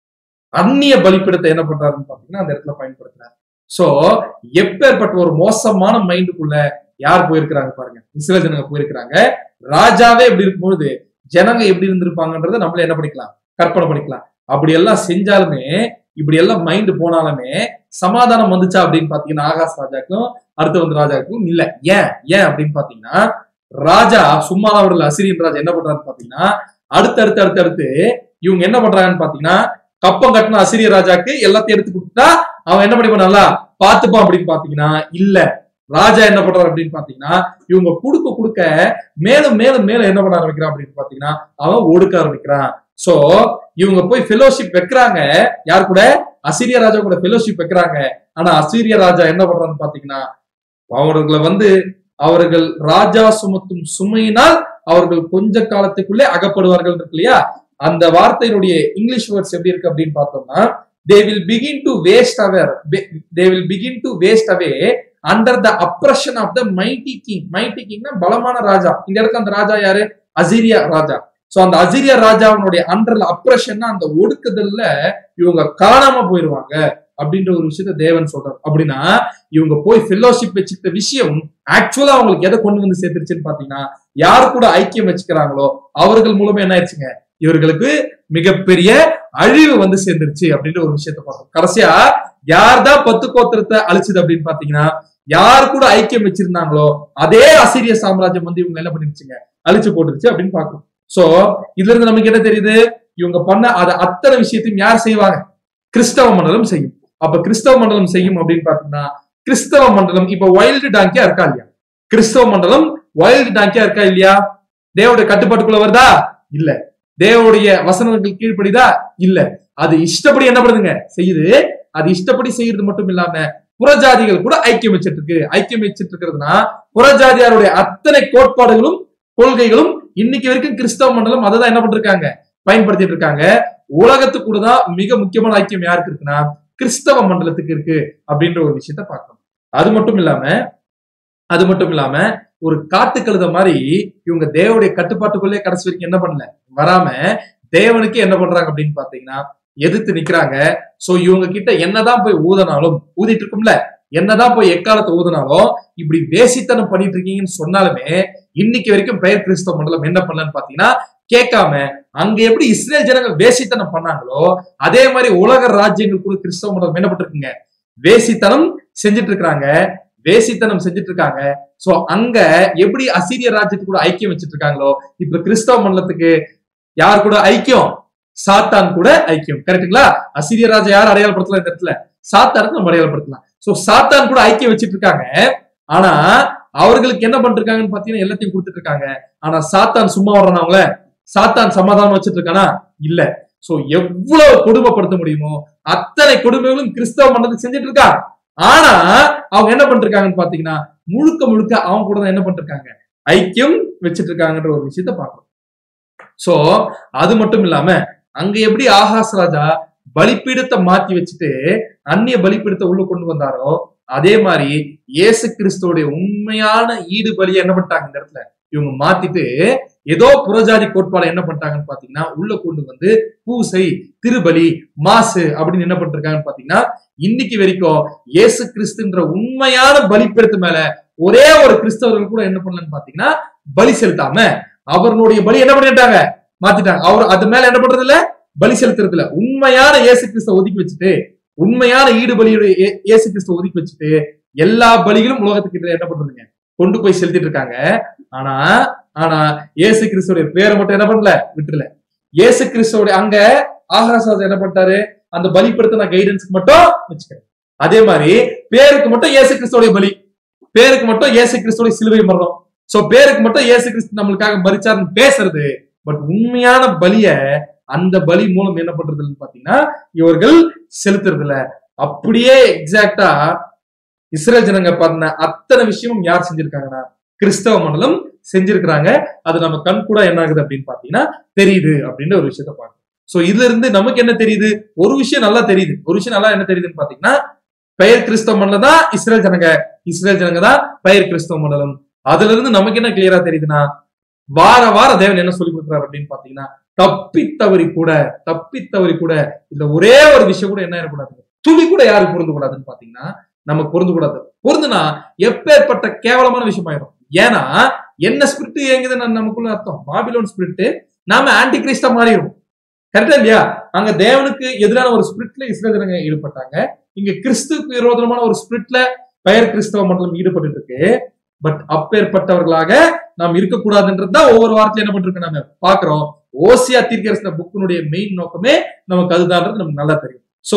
அந்நிய பலிப்பிடத்தை என்ன பண்றாருன்னு பாத்தீங்கன்னா அந்த இடத்துல பயன்படுத்துறாரு சோ எப்பேற்பட்ட ஒரு மோசமான மைண்டுக்குள்ள யார் போயிருக்கிறாங்க பாருங்க இஸ்ரேல் ஜனங்க போயிருக்கிறாங்க ராஜாவே இப்படி இருக்கும்பொழுது ஜனங்க எப்படி இருந்திருப்பாங்கன்றத நம்மள என்ன பண்ணிக்கலாம் கற்பனை பண்ணிக்கலாம் அப்படி எல்லாம் செஞ்சாலுமே இப்படி எல்லாம் மைண்ட் போனாலுமே சமாதானம் வந்துச்சா அப்படின்னு பாத்தீங்கன்னா ஆகாஷ் ராஜாக்கும் அடுத்து வந்து ராஜாக்கும் இல்ல ஏன் ஏன் அப்படின்னு பாத்தீங்கன்னா ராஜா சும்மா அவர்கள் அசிரியன் ராஜா என்ன பண்றாருன்னு பாத்தீங்கன்னா அடுத்து அடுத்து அடுத்து அடுத்து இவங்க என்ன பண்றாங்கன்னு பாத்தீங்கன்னா கப்பம் கட்டின அசிரிய ராஜாக்கு எல்லாத்தையும் எடுத்து கொடுத்தா அவன் என்ன பண்ணி நல்லா பாத்துப்பான் அப்படின்னு பாத்தீங்கன்னா இல்ல ராஜா என்ன பண்றாரு அப்படின்னு பாத்தீங்கன்னா இவங்க குடுக்க குடுக்க மேலும் மேலும் மேலும் என்ன பண்ண ஆரம்பிக்கிறான் அப்படின்னு பாத்தீங்கன்னா அவன் ஒடுக்க ஆரம்பிக்கிறான் சோ இவங்க போய் ஃபெலோஷிப் வைக்கிறாங்க யார் கூட அசிரிய ராஜா கூட ஃபெலோஷிப் வைக்கிறாங்க ஆனா அசீரிய ராஜா என்ன பண்றான்னு பாத்தீங்கன்னா அவர்களை வந்து அவர்கள் ராஜா சுமத்தும் சுமையினால் அவர்கள் கொஞ்ச காலத்துக்குள்ளே அகப்படுவார்கள் இருக்கு இல்லையா அந்த வார்த்தையினுடைய இங்கிலீஷ் வேர்ட்ஸ் எப்படி இருக்கு அப்படின்னு பார்த்தோம்னா they will begin to waste அவர் they will begin to waste away under the oppression of the mighty king mighty king பலமான ராஜா இந்த இடத்துல அந்த ராஜா யாரு அசீரியா ராஜா சோ அந்த அசீரியா ராஜாவினுடைய அண்டர்ல அப்ரஷன்னா அந்த ஒடுக்குதல்ல இவங்க காணாம போயிருவாங்க அப்படின்ற ஒரு விஷயத்த தேவன் சொல்றாரு அப்படின்னா இவங்க போய் ஃபெல்லோஷிப் வச்சுக்கிட்ட விஷயம் ஆக்சுவலா அவங்களுக்கு எதை கொண்டு வந்து சேர்த்துருச்சுன்னு பாத்தீங்கன்னா யார் கூட ஐக்கியம் வச்சுக்கிறாங்களோ அவர்கள் மூலமா என்ன ஆயிடுச்சுங்க இவர்களுக்கு மிகப்பெரிய அழிவு வந்து சேர்ந்துருச்சு அப்படின்ற ஒரு விஷயத்த பார்த்தோம் கடைசியா யார் தான் பத்து கோத்திரத்தை அழிச்சது அப்படின்னு பாத்தீங்கன்னா யார் கூட ஐக்கியம் வச்சிருந்தாங்களோ அதே அசிரிய சாம்ராஜ்யம் வந்து இவங்க என்ன பண்ணிருச்சுங்க அழிச்சு போட்டுருச்சு அப்படின்னு பாக்கணும் சோ இதுல இருந்து நமக்கு என்ன தெரியுது இவங்க பண்ண அத அத்தனை விஷயத்தையும் யார் செய்வாங்க கிறிஸ்தவ மண்டலம் செய்யும் அப்ப கிறிஸ்தவ மண்டலம் செய்யும் அப்படின்னு பாத்தீங்கன்னா கிறிஸ்தவ மண்டலம் இப்ப வைல்டு டாங்கியா இருக்கா இல்லையா கிறிஸ்தவ மண்டலம் வைல்டு டாங்கியா இருக்கா இல்லையா தேவனுடைய கட்டுப்பாட்டுக்குள்ள வருதா இல்ல தேவனுடைய வசனங்கள் கீழ்ப்படிதா இல்ல அது இஷ்டப்படி என்ன பண்ணுதுங்க செய்யுது அது இஷ்டப்படி செய்யறது மட்டும் இல்லாம புறஜாதிகள் கூட ஐக்கியம் வச்சிட்டு இருக்கு ஐக்கியம் வச்சிட்டு இருக்கிறதுனா புறஜாதியாருடைய அத்தனை கோட்பாடுகளும் கொள்கைகளும் இன்னைக்கு வரைக்கும் கிறிஸ்தவ மண்டலம் அதை தான் என்ன பண்ணிருக்காங்க பயன்படுத்திட்டு இருக்காங்க உலகத்துக்கு கூட தான் மிக முக்கியமான ஐக்கியம் யாருக்கு இருக்குன்னா கிறிஸ்தவ மண்டலத்துக்கு இருக்கு அப்படின்ற ஒரு விஷயத்த பார்க்கணும் அது மட்டும் இல்லாம அது மட்டும் இல்லாம ஒரு காட்டு கழுத மாதிரி இவங்க தேவனுடைய கட்டுப்பாட்டுக்குள்ளே கடைசி வரைக்கும் என்ன பண்ணல வராம தேவனுக்கு என்ன பண்றாங்க அப்படின்னு பாத்தீங்கன்னா எதிர்த்து நிக்கிறாங்க சோ இவங்க கிட்ட என்னதான் போய் ஊதனாலும் ஊதிட்டு இருக்கும்ல என்னதான் போய் எக்காலத்தை ஊதினாலும் இப்படி வேசித்தனம் பண்ணிட்டு இருக்கீங்கன்னு சொன்னாலுமே இன்னைக்கு வரைக்கும் பெயர் கிறிஸ்தவ மண்டலம் என்ன பண்ணலன்னு பாத்தீங்கன்னா கேட்காம அங்க எப்படி இஸ்ரேல் ஜனங்கள் வேசித்தனம் பண்ணாங்களோ அதே மாதிரி உலக ராஜ்யங்கள் கூட கிறிஸ்தவ மண்டலம் என்ன பண்ணிருக்குங்க வேசித்தனம் செஞ்சுட்டு இருக்காங்க வேசித்தனம் செஞ்சுட்டு இருக்காங்க சோ அங்க எப்படி அசீரிய ராஜ்யத்துக்கு கூட ஐக்கியம் வச்சுட்டு இருக்காங்களோ இப்ப கிறிஸ்தவ மண்டலத்துக்கு யார் கூட ஐக்கியம் சாத்தான் கூட ஐக்கியம் கரெக்ட்டுங்களா அசிரிய ராஜா யார் அடையாளப்படுத்தலாம் இந்த இடத்துல சாத்தானுக்கு நம்ம அடையாளப்படுத்தலாம் சோ சாத்தான் கூட ஐக்கியம் வச்சிட்டு இருக்காங்க ஆனா அவர்களுக்கு என்ன பண்ணிருக்காங்கன்னு பாத்தீங்கன்னா எல்லாத்தையும் கொடுத்துட்டு இருக்காங்க ஆனா சாத்தான் சும்மா வர்றான் அவங்கள சாத்தான் சமாதானம் வச்சிட்டு இருக்கானா இல்ல சோ எவ்வளவு கொடுமைப்படுத்த முடியுமோ அத்தனை கொடுமைகளும் கிறிஸ்தவ மண்டலத்துக்கு செஞ்சுட்டு இருக்காங்க ஆனா அவங்க என்ன பண்ணிருக்காங்கன்னு பாத்தீங்கன்னா முழுக்க முழுக்க அவங்க கூட தான் என்ன பண்ணிருக்காங்க ஐக்கியம் வச்சிட்டு இருக்காங்கன்ற ஒரு விஷயத்த பார்க்கணும் சோ அது மட்டும் இல்லாம அங்க எப்படி ஆகாஷ் ராஜா பலிப்பீடத்தை மாத்தி வச்சுட்டு அந்நிய பலிப்பீடத்தை உள்ள கொண்டு வந்தாரோ அதே மாதிரி இயேசு கிறிஸ்துவோடைய உண்மையான ஈடு பலியை என்ன பண்ணிட்டாங்க இந்த இடத்துல இவங்க மாத்திட்டு ஏதோ புறஜாதி கோட்பாடு என்ன பண்ணிட்டாங்கன்னு பாத்தீங்கன்னா உள்ள கொண்டு வந்து பூசை திருபலி மாசு அப்படின்னு என்ன பண்ணிருக்காங்கன்னு பாத்தீங்கன்னா இன்னைக்கு வரைக்கும் இயேசு கிறிஸ்துன்ற உண்மையான பலிப்பீடத்து மேல ஒரே ஒரு கிறிஸ்தவர்கள் கூட என்ன பண்ணலன்னு பாத்தீங்கன்னா பலி செலுத்தாம அவர்களுடைய பலி என்ன பண்ணிட்டாங்க மாத்திட்டாங்க அவர் அது மேல என்ன பண்றது இல்ல பலி செலுத்துறது இல்ல உண்மையான இயேசு கிறிஸ்துவ ஒதுக்கி வச்சுட்டு உண்மையான ஈடு பலியுடைய இயே- இயேசு கிறிஸ்துவ ஒதுக்கி வச்சுட்டு எல்லா பலிகளும் உலகத்துக்கு எதிரா என்ன பண்றதுங்க கொண்டு போய் செலுத்திட்டு இருக்காங்க ஆனா ஆனா இயேசு கிறிஸ்துவோட பேரை மட்டும் என்ன பண்ணல விட்டுல இயேசு கிறிஸ்துவோட அங்க ஆகாசாஜ் என்ன பண்ணிட்டாரு அந்த பலிப்படுத்தின கைடன்ஸ்க்கு மட்டும் வச்சுக்கிறேன் அதே மாதிரி பேருக்கு மட்டும் இயேசு கிறிஸ்துவோட பலி பேருக்கு மட்டும் இயேசு கிறிஸ்துவோட சிலுவை மரணம் சோ பேருக்கு மட்டும் இயேசு கிறிஸ்து நம்மளுக்காக மறிச்சாருன்னு பேசுறது பட் உண்மையான பலிய அந்த பலி மூலம் என்ன பண்றதுன்னு பாத்தீங்கன்னா இவர்கள் செலுத்துறது இல்ல அப்படியே எக்ஸாக்டா இஸ்ரேல் ஜனங்க பண்ண அத்தனை விஷயமும் யார் செஞ்சிருக்காங்கன்னா கிறிஸ்தவ மண்டலம் செஞ்சிருக்கிறாங்க அது நம்ம கண் கூட என்ன ஆகுது அப்படின்னு பாத்தீங்கன்னா தெரியுது அப்படின்ற ஒரு விஷயத்த பார்க்கணும் சோ இதுல இருந்து நமக்கு என்ன தெரியுது ஒரு விஷயம் நல்லா தெரியுது ஒரு விஷயம் நல்லா என்ன தெரியுதுன்னு பாத்தீங்கன்னா பெயர் கிறிஸ்தவ மண்டலம் தான் இஸ்ரேல் ஜனங்க இஸ்ரேல் ஜனங்க தான் பெயர் கிறிஸ்தவ மண்டலம் அதுல இருந்து நமக்கு என்ன கிளியரா தெரியுதுன்னா வார வார தேவன் என்ன சொல்லி கொடுக்குறாரு அப்படின்னு பாத்தீங்கன்னா தப்பி தவறி கூட தப்பி தவறி கூட இந்த ஒரே ஒரு விஷயம் கூட என்ன இருக்கக்கூடாது துளி கூட யாருக்கு பொருந்து கூடாதுன்னு பாத்தீங்கன்னா நமக்கு பொருந்து கூடாது பொருந்துனா எப்பேற்பட்ட கேவலமான விஷயம் ஆயிடும் ஏன்னா என்ன ஸ்பிரிட் ஏங்குதுன்னு நமக்குள்ள அர்த்தம் பாபிலோன் ஸ்பிரிட் நாம ஆன்டி கிறிஸ்டா மாறிடும் கரெக்டா இல்லையா அங்க தேவனுக்கு எதிரான ஒரு ஸ்பிரிட்ல இஸ்ரேல் ஜனங்க ஈடுபட்டாங்க இங்க கிறிஸ்துக்கு விரோதமான ஒரு ஸ்பிரிட்ல பெயர் கிறிஸ்தவ மண்டலம் ஈடுபட்டு இருக்கு பட் அப்பேற்பட்டவர்களாக நாம் இருக்கக்கூடாதுன்றது தான் ஒவ்வொரு வாரத்திலும் என்ன பண்ணிருக்கோம் நாம பாக்குறோம் ஓசியா தீர்க்கரசன புக்கினுடைய மெயின் நோக்கமே நமக்கு அதுதான்றது நமக்கு நல்லா தெரியும் so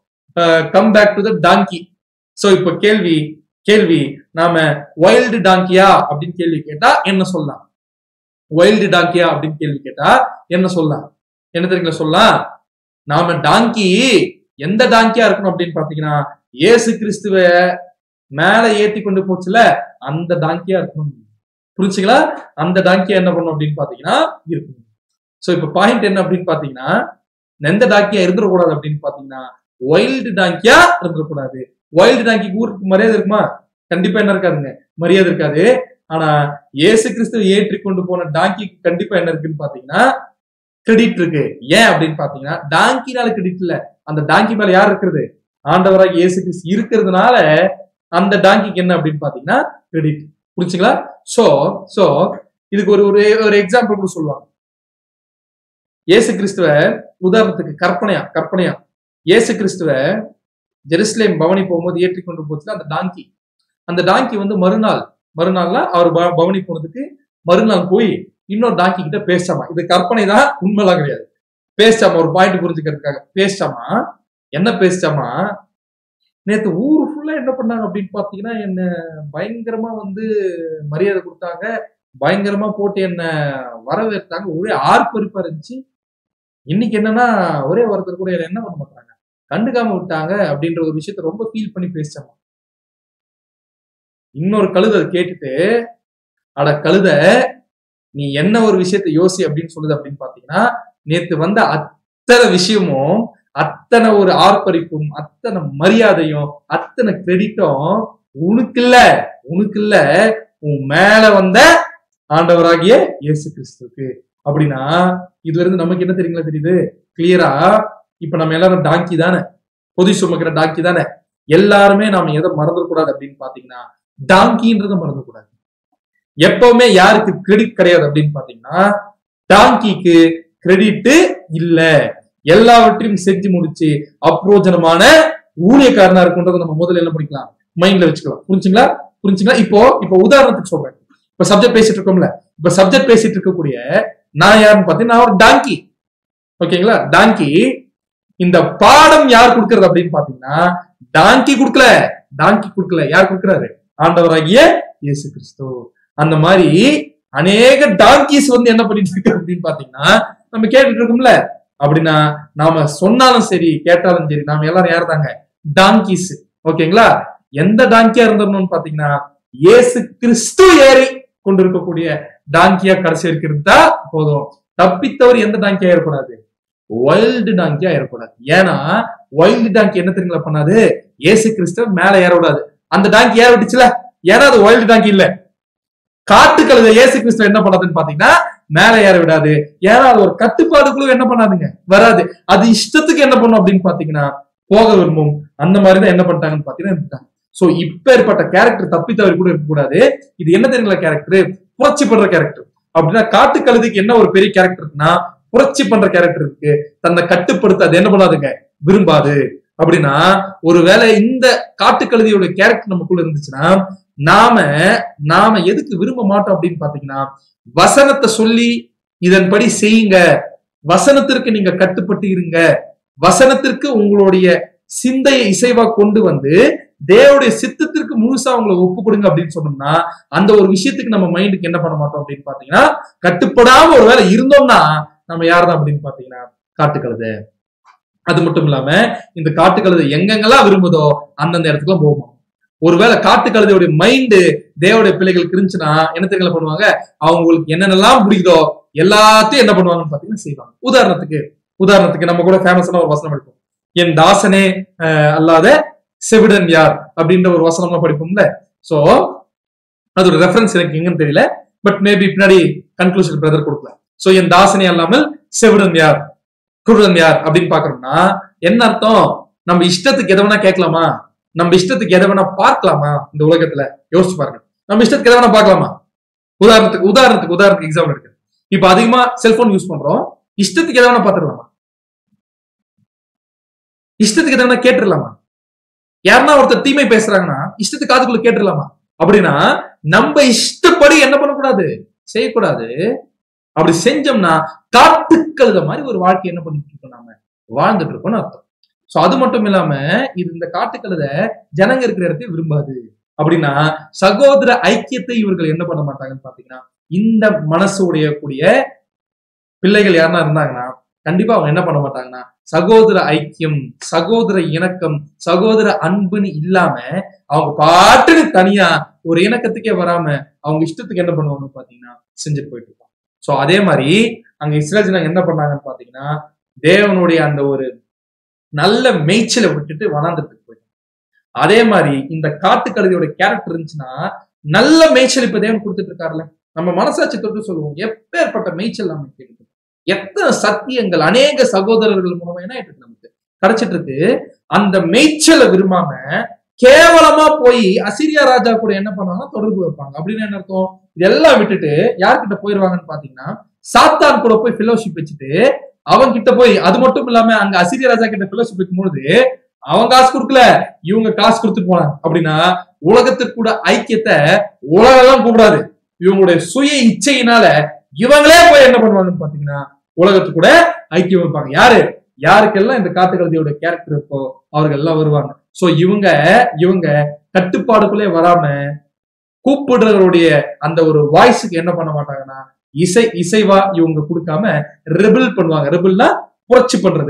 come back to the donkey so இப்ப கேள்வி கேள்வி நாம வைல்டு டாங்கியா அப்படின்னு கேள்வி கேட்டா என்ன சொல்லலாம் வைல்டு டாங்கியா அப்படின்னு கேள்வி கேட்டா என்ன சொல்லலாம் என்ன தெரியுங்களா சொல்லலாம் நாம டாங்கி எந்த டாங்கியா இருக்கணும் அப்படின்னு பாத்தீங்கன்னா இயேசு கிறிஸ்துவ மேல ஏத்தி கொண்டு போச்சுல அந்த டாங்கியா இருக்கணும் புரிஞ்சுங்களா அந்த டாங்கியா என்ன பண்ணும் அப்படின்னு பாத்தீங்கன்னா இருக்கணும் சோ இப்ப பாயிண்ட் என்ன அப்படின்னு பாத்தீங்கன்னா எந்த டாங்கியா இருந்துடக்கூடாது அப்படின்னு பாத்தீங்கன்னா வைல்டு டாங்கியா இருந்துடக்கூடாது வைல்டு டாங்கிக்கு ஊருக்கு மரியாதை இருக்குமா கண்டிப்பா என்ன இருக்காதுங்க மரியாதை இருக்காது ஆனா இயேசு கிறிஸ்துவ ஏற்றி கொண்டு போன டாங்கிக்கு கண்டிப்பா என்ன இருக்குன்னு பாத்தீங்கன்னா கிரெடிட் இருக்கு ஏன் அப்படின்னு பாத்தீங்கன்னா டாங்கினால கிரெடிட் இல்ல அந்த டாங்கி மேல யார் இருக்கிறது ஆண்டவராக இயேசு கிறிஸ்து இருக்கிறதுனால அந்த டாங்கிக்கு என்ன அப்படின்னு பாத்தீங்கன்னா கிரெடிட் புரிச்சுங்களா சோ சோ இதுக்கு ஒரு ஒரு ஒரு எக்ஸாம்பிள் கூட சொல்லுவாங்க இயேசு கிறிஸ்துவ உதாரணத்துக்கு கற்பனையா கற்பனையா இயேசு கிறிஸ்துவ ஜெருசலேம் பவனி போகும்போது ஏற்றி கொண்டு போச்சுல அந்த டாங்கி அந்த டாங்கி வந்து மறுநாள் மறுநாள்ல அவர் ப- பவனி போனதுக்கு மறுநாள் போய் இன்னொரு டாங்கி கிட்ட பேசாமா இது கற்பனை தான் உண்மைலாம் கிடையாது பேசாம ஒரு பாயிண்ட் புரிஞ்சுக்கிறதுக்காக பேசாமா என்ன பேசாமா நேத்து ஊர் ஃபுல்லா என்ன பண்ணாங்க அப்படின்னு பாத்தீங்கன்னா என்ன பயங்கரமா வந்து மரியாதை கொடுத்தாங்க பயங்கரமா போட்டு என்ன வரவேற்றாங்க ஒரே ஆர்ப்பரிப்பா இருந்துச்சு இன்னைக்கு என்னன்னா ஒரே ஒருத்தர் கூட என்ன பண்ண மாட்டாங்க கண்டுக்காம விட்டாங்க அப்படின்ற ஒரு விஷயத்த ரொம்ப ஃபீல் பண்ணி பேசிச்சாங்க இன்னொரு கழுதை அதை கேட்டுட்டு அட கழுத நீ என்ன ஒரு விஷயத்த யோசி அப்படின்னு சொல்லுது அப்படின்னு பாத்தீங்கன்னா நேத்து வந்த அத்தனை விஷயமும் அத்தனை ஒரு ஆர்ப்பரிப்பும் அத்தனை மரியாதையும் அத்தனை கிரெடிட்டும் உனக்கு இல்ல உனக்கு இல்ல உன் மேல வந்த ஆண்டவராகிய இயேசு கிறிஸ்துக்கு அப்படின்னா இதுல இருந்து நமக்கு என்ன தெரியுங்களா தெரியுது கிளியரா இப்ப நம்ம எல்லாரும் டாங்கி தானே பொதி சுமக்கிற டாங்கி தானே எல்லாருமே நாம எதை மறந்துடக்கூடாது அப்படின்னு பாத்தீங்கன்னா டாங்கின்றத மறந்துடக்கூடாது எப்பவுமே யாருக்கு கிரெடிட் கிடையாது அப்படின்னு பாத்தீங்கன்னா டாங்கிக்கு கிரெடிட் இல்ல எல்லாவற்றையும் செஞ்சு முடிச்சு அப்ரோஜனமான ஊழியக்காரனா இருக்குன்றத நம்ம முதல்ல என்ன பண்ணிக்கலாம் மைண்ட்ல வச்சுக்கலாம் புரிஞ்சுங்களா புரிஞ்சுங்களா இப்போ இப்போ உதாரணத்துக்கு சொல்றேன் இப்ப சப்ஜெக்ட் பேசிட்டு இருக்கோம்ல இப்ப சப்ஜெக்ட் பேசிட்டு இருக்கக்கூடிய நான் யாருன்னு பாத்தீங்கன்னா நான் ஒரு டாங்கி ஓகேங்களா டாங்கி இந்த பாடம் யார் கொடுக்கறது அப்படின்னு பாத்தீங்கன்னா டாங்கி கொடுக்கல டாங்கி கொடுக்கல யார் கொடுக்கறாரு ஆண்டவராகிய இயேசு கிறிஸ்து அந்த மாதிரி அநேக டாங்கிஸ் வந்து என்ன பண்ணிட்டு இருக்கு அப்படின்னு பாத்தீங்கன்னா நம்ம கேட்டுட்டு இருக்கோம்ல அப்படின்னா நாம சொன்னாலும் சரி கேட்டாலும் சரி நாம எல்லாரும் யார் தாங்க டாங்கிஸ் ஓகேங்களா எந்த டாங்கியா இருந்தோம்னு பாத்தீங்கன்னா இயேசு கிறிஸ்து ஏறி கொண்டிருக்கக்கூடிய டாங்கியா கடைசி இருக்கிறது தான் போதும் தப்பித்தவர் எந்த டாங்கியா ஏறக்கூடாது வைல்டு டாங்கியா ஏறக்கூடாது ஏன்னா வைல்டு டாங்கி என்ன தெரியுங்களா பண்ணாது இயேசு கிறிஸ்துவ மேல ஏற விடாது அந்த டாங்கி ஏற விட்டுச்சுல ஏன்னா அது வைல்டு டாங்கி இல்ல காட்டுக்கழுத இயேசு கிறிஸ்துவ என்ன பண்ணாதுன்னு பாத்தீங்கன்னா மேல ஏற விடாது ஏன்னா அது ஒரு கட்டுப்பாடுக்குள்ள என்ன பண்ணாதுங்க வராது அது இஷ்டத்துக்கு என்ன பண்ணும் அப்படின்னு பாத்தீங்கன்னா போக விரும்பும் அந்த மாதிரிதான் என்ன பண்ணிட்டாங்கன்னு பாத்தீங்கன்னா விட்டாங்க சோ இப்ப ஏற்பட்ட கேரக்டர் தப்பி தவறி கூட இருக்கக்கூடாது இது என்ன தெரியுங்களா கேரக்டர் புரட்சி பண்ற கேரக்டர் அப்படின்னா காட்டு கழுதைக்கு என்ன ஒரு பெரிய கேரக்டர் இருக்குன்னா புரட்சி பண்ற கேரக்டர் இருக்கு தன்னை கட்டுப்படுத்த அது என்ன பண்ணாதுங்க விரும்பாது அப்படின்னா ஒருவேளை இந்த காட்டு கழுதையோட கேரக்டர் நமக்குள்ள இருந்துச்சுன்னா நாம நாம எதுக்கு விரும்ப மாட்டோம் அப்படின்னு பாத்தீங்கன்னா வசனத்தை சொல்லி இதன்படி செய்யுங்க வசனத்திற்கு நீங்க கட்டுப்பட்டு இருங்க வசனத்திற்கு உங்களுடைய சிந்தையை இசைவா கொண்டு வந்து தேவனுடைய சித்தத்திற்கு முழுசா உங்களை ஒப்பு கொடுங்க அப்படின்னு சொன்னோம்னா அந்த ஒரு விஷயத்துக்கு நம்ம மைண்டுக்கு என்ன பண்ண மாட்டோம் அப்படின்னு பாத்தீங்கன்னா கட்டுப்படாம ஒருவேளை இருந்தோம்னா நம்ம யார் தான் அப்படின்னு பாத்தீங்கன்னா காட்டுக்கழுதை அது மட்டும் இல்லாம இந்த காட்டுக்கழுதை எங்கெங்கெல்லாம் விரும்புதோ அந்தந்த இடத்துக்குலாம் போகும் ஒருவேளை காட்டுக்கழுதையுடைய மைண்டு தேவடைய பிள்ளைகளுக்கு இருந்துச்சுன்னா என்ன தெரியல பண்ணுவாங்க அவங்களுக்கு என்னென்னலாம் பிடிக்குதோ எல்லாத்தையும் என்ன பண்ணுவாங்கன்னு பாத்தீங்கன்னா செய்வாங்க உதாரணத்துக்கு உதாரணத்துக்கு நம்ம கூட ஃபேமஸான ஒரு வசனம் படிப்போம் என் தாசனே அஹ், அல்லாத செவிடன் யார் அப்படின்ற ஒரு வசனம்லாம் படிப்போம்ல சோ அது ஒரு ரெஃபரன்ஸ் எனக்கு எங்கன்னு தெரியல பட் மேபி பின்னாடி கன்க்ளூஷன் பிரதர் கொடுக்கலாம் சோ என் தாசனே அல்லாமல் செவிடன் யார் குருடன் யார் அப்படின்னு பாக்குறோம்னா என்ன அர்த்தம் நம்ம இஷ்டத்துக்கு எதை வேணா கேட்கலாமா நம்ம இஷ்டத்துக்கு எதை வேணா பார்க்கலாமா இந்த உலகத்துல யோசிச்சு பாருங்க நம்ம இஷ்டத்துக்கு எதை வேணா பார்க்கலாமா உதாரணத்துக்கு உதாரணத்துக்கு உதாரணத்துக்கு எக்ஸாம்பிள் இருக்கு இப்ப அதிகமா செல்போன் யூஸ் பண்றோம் இஷ்டத்துக்கு எதை வேணா பாத்துடலாமா இஷ்டத்துக்கு எதை வேணா கேட்டுடலாமா யாருன்னா ஒருத்தர் தீமை பேசுறாங்கன்னா இஷ்டத்துக்கு காதுக்குள்ள கேட்டுடலாமா அப்படின்னா நம்ம இஷ்டப்படி என்ன பண்ணக்கூடாது செய்யக்கூடாது அப்படி செஞ்சோம்னா காட்டுக்கழுத மாதிரி ஒரு வாழ்க்கை என்ன பண்ணிட்டு இருக்கோம் நாம வாழ்ந்துட்டு இருக்கோம்னு அர்த்தம் சோ அது மட்டும் இல்லாம இது இந்த காட்டுக்கழுத ஜனங்க இருக்கிற இடத்தையும் விரும்பாது அப்படின்னா சகோதர ஐக்கியத்தை இவர்கள் என்ன பண்ண மாட்டாங்கன்னு பாத்தீங்கன்னா இந்த மனசு உடையக்கூடிய பிள்ளைகள் யாருன்னா இருந்தாங்கன்னா கண்டிப்பா அவங்க என்ன பண்ண மாட்டாங்கன்னா சகோதர ஐக்கியம் சகோதர இணக்கம் சகோதர அன்புன்னு இல்லாம அவங்க பாட்டுன்னு தனியா ஒரு இணக்கத்துக்கே வராம அவங்க இஷ்டத்துக்கு என்ன பண்ணுவாங்கன்னு பாத்தீங்கன்னா செஞ்சுட்டு போயிட்டு இருப்பாங்க சோ அதே மாதிரி அங்க இஸ்ரேல் ஜனங்க என்ன பண்ணாங்கன்னு பாத்தீங்கன்னா தேவனுடைய அந்த ஒரு நல்ல மேய்ச்சலை விட்டுட்டு வனாந்திரத்துக்கு போயிட்டாங்க அதே மாதிரி இந்த காட்டு கழுதையோட கேரக்டர் இருந்துச்சுன்னா நல்ல மேய்ச்சல் இப்ப தேவன் கொடுத்துட்டு இருக்காருல்ல நம்ம மனசாட்சி தொட்டு சொல்லுவோம் எப்பேற்பட்ட மேய்ச்சல் நம்ம கேட்டு எத்தனை சத்தியங்கள் அநேக சகோதரர்கள் மூலமா என்ன ஆயிட்டு இருக்கு நமக்கு கிடைச்சிட்டு இருக்கு அந்த மேய்ச்சலை விரும்பாம கேவலமா போய் அசிரியா ராஜா கூட என்ன பண்ணுவாங்கன்னா தொடர்பு வைப்பாங்க அப்படின்னு என்ன அர்த்தம் இதெல்லாம் விட்டுட்டு யார்கிட்ட போயிருவாங்கன்னு பாத்தீங்கன்னா சாத்தான் கூட போய் ஃபெலோஷிப் வச்சுட்டு அவன் கிட்ட போய் அது மட்டும் இல்லாம அங்க அசிரிய ராஜா கிட்ட ஃபெலோஷிப் வைக்கும்போது அவன் காசு கொடுக்கல இவங்க காசு கொடுத்துட்டு போனாங்க அப்படின்னா உலகத்திற்கு கூட ஐக்கியத்தை உலகம் கூடாது இவங்களுடைய சுய இச்சையினால இவங்களே போய் என்ன பண்ணுவாங்கன்னு பாத்தீங்கன்னா உலகத்து கூட ஐக்கியம் வைப்பாங்க யாரு யாருக்கெல்லாம் இந்த காட்டுக்கழுதியோட கேரக்டர் இருக்கோ அவர்கள் எல்லாம் வருவாங்க சோ இவங்க இவங்க கட்டுப்பாடுக்குள்ளே வராம கூப்பிடுறவருடைய அந்த ஒரு வாய்ஸுக்கு என்ன பண்ண மாட்டாங்கன்னா இசை இசைவா இவங்க கொடுக்காம ரெபிள் பண்ணுவாங்க ரெபிள்னா புரட்சி பண்றது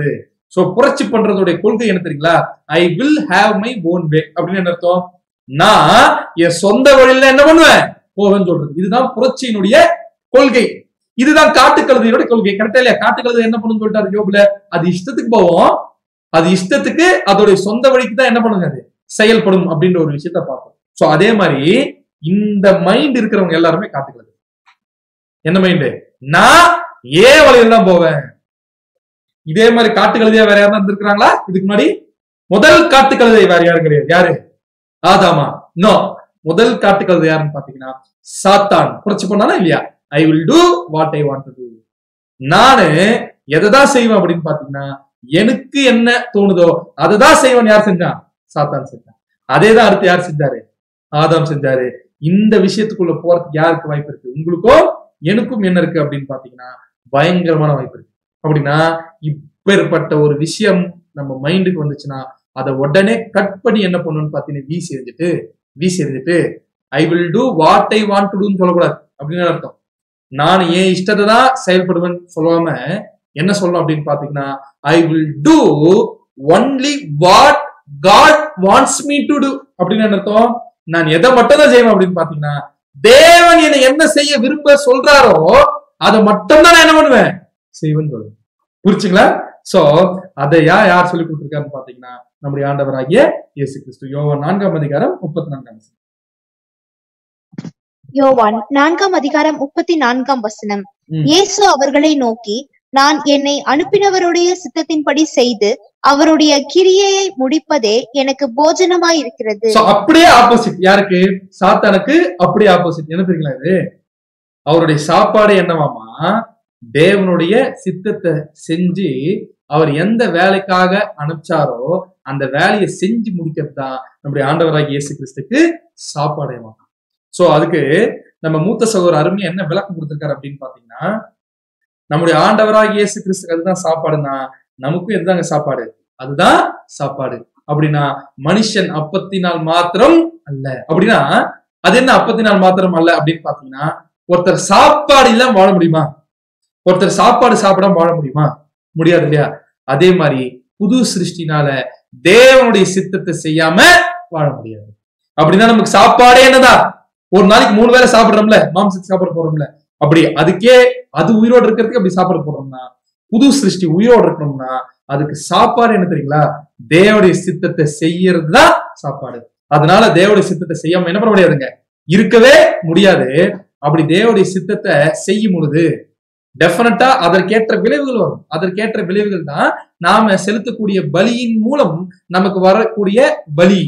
சோ புரட்சி பண்றதுடைய கொள்கை என்ன தெரியுங்களா I will have my own way அப்படின்னு என்ன அர்த்தம் நான் என் சொந்த வழியில என்ன பண்ணுவேன் போவேன்னு சொல்றது இதுதான் புரட்சியினுடைய கொள்கை இதுதான் காட்டுக்கழுதையோட கொள்கை கரெக்டா இல்லையா காட்டுக்கழுதை என்ன பண்ணுன்னு சொல்லிட்டாரு யோபுல அது இஷ்டத்துக்கு போவோம் அது இஷ்டத்துக்கு அதோடைய சொந்த வழிக்கு தான் என்ன பண்ணுங்க அது செயல்படும் அப்படின்ற ஒரு விஷயத்த பார்ப்போம் சோ அதே மாதிரி இந்த மைண்ட் இருக்கிறவங்க எல்லாருமே காட்டுக்கழுதை என்ன மைண்டு நான் ஏன் வழியில தான் போவேன் இதே மாதிரி காட்டுக்கழுதையா வேற யாரும் இருந்திருக்கிறாங்களா இதுக்கு முன்னாடி முதல் காட்டுக்கழுதை வேற யாரும் கிடையாது யாரு ஆதாமா நோ முதல் காட்டுக்கழுதை யாருன்னு பாத்தீங்கன்னா சாத்தான் புரட்சி பண்ணானா இல்லையா I will do what I want to do நானு எதை தான் செய்வேன் அப்படின்னு பாத்தீங்கன்னா எனக்கு என்ன தோணுதோ அதை தான் செய்வேன் யார் செஞ்சான் சாத்தான் செஞ்சான் அதே தான் அடுத்து யார் செஞ்சாரு ஆதாம் செஞ்சாரு இந்த விஷயத்துக்குள்ள போறதுக்கு யாருக்கு வாய்ப்பு இருக்கு உங்களுக்கோ எனக்கும் என்ன இருக்கு அப்படின்னு பாத்தீங்கன்னா பயங்கரமான வாய்ப்பு இருக்கு அப்படின்னா இப்பேற்பட்ட ஒரு விஷயம் நம்ம மைண்டுக்கு வந்துச்சுன்னா அதை உடனே கட் பண்ணி என்ன பண்ணணும்னு பாத்தீங்கன்னா வீசி எறிஞ்சிட்டு வீசி எறிஞ்சிட்டு I will do what I want to டூன்னு சொல்லக்கூடாது அப்படின்னு அர்த்தம் நான் என் இஷ்டத்தை தான் செயல்படுவேன் சொல்லாம என்ன சொல்லணும் அப்படின்னு பாத்தீங்கன்னா I will do only what God wants me to do அப்படின்னு என்ன அர்த்தம் நான் எதை மட்டும் தான் செய்வேன் அப்படின்னு பாத்தீங்கன்னா தேவன் என்னை என்ன செய்ய விரும்ப சொல்றாரோ அதை மட்டும் தான் நான் என்ன பண்ணுவேன் செய்வேன்னு சொல்லுவேன் புரிச்சுங்களா சோ அதை யார் யார் சொல்லி கொடுத்துருக்காருன்னு பாத்தீங்கன்னா நம்முடைய ஆண்டவராகிய இயேசு கிறிஸ்து யோவான் நான்காம் அதிகாரம் முப்பத்தி நான்காம் வசனம். யோவான் நான்காம் அதிகாரம் முப்பத்தி நான்காம் வசனம் ம். இயேசு அவர்களை நோக்கி நான் என்னை அனுப்பினவருடைய சித்தத்தின்படி செய்து அவருடைய கிரியையை முடிப்பதே எனக்கு போஜனமாய் இருக்கிறது சோ அப்படியே ஆப்போசிட் யாருக்கு சாத்தானுக்கு அப்படியே ஆப்போசிட் என்ன தெரியுங்களா இது அவருடைய சாப்பாடு என்னவாமா தேவனுடைய சித்தத்தை செஞ்சு அவர் எந்த வேலைக்காக அனுப்பிச்சாரோ அந்த வேலையை செஞ்சு முடிக்கிறது தான் நம்முடைய ஆண்டவராகிய இயேசு கிறிஸ்துக்கு சாப்பாடு சோ அதுக்கு நம்ம மூத்த சகோதரர் அருமையா என்ன விளக்கம் கொடுத்திருக்காரு அப்படின்னு பாத்தீங்கன்னா நம்முடைய ஆண்டவராகிய இயேசு கிறிஸ்துக்கு அதுதான் சாப்பாடுன்னா நமக்கும் எதுதாங்க சாப்பாடு அதுதான் சாப்பாடு அப்படின்னா மனுஷன் அப்பத்தினால் மாத்திரம் அல்ல அப்படின்னா அது என்ன அப்பத்தினால் மாத்திரம் அல்ல அப்படின்னு பாத்தீங்கன்னா ஒருத்தர் சாப்பாடு இல்லாம வாழ முடியுமா ஒருத்தர் சாப்பாடு சாப்பிடாம வாழ முடியுமா முடியாது இல்லையா அதே மாதிரி புது சிருஷ்டினால தேவனுடைய சித்தத்தை செய்யாம வாழ முடியாது அப்படின்னா நமக்கு சாப்பாடே என்னதான் ஒரு நாளைக்கு மூணு வேளை சாப்பிடுறோம்ல மாம்சத்துக்கு சாப்பிட போறோம்ல அப்படி அதுக்கே அது உயிரோடு இருக்கிறதுக்கு அப்படி சாப்பிட போறோம்னா புது சிருஷ்டி உயிரோடு இருக்கணும்னா அதுக்கு சாப்பாடு என்ன தெரியுங்களா தேவனுடைய சித்தத்தை செய்யறது தான் சாப்பாடு அதனால தேவனுடைய சித்தத்தை செய்யாம என்ன பண்ண முடியாதுங்க இருக்கவே முடியாது அப்படி தேவனுடைய சித்தத்தை செய்யும் பொழுது டெஃபினட்டா அதற்கேற்ற விளைவுகள் வரும் அதற்கேற்ற விளைவுகள் தான் நாம செலுத்தக்கூடிய பலியின் மூலம் நமக்கு வரக்கூடிய பலி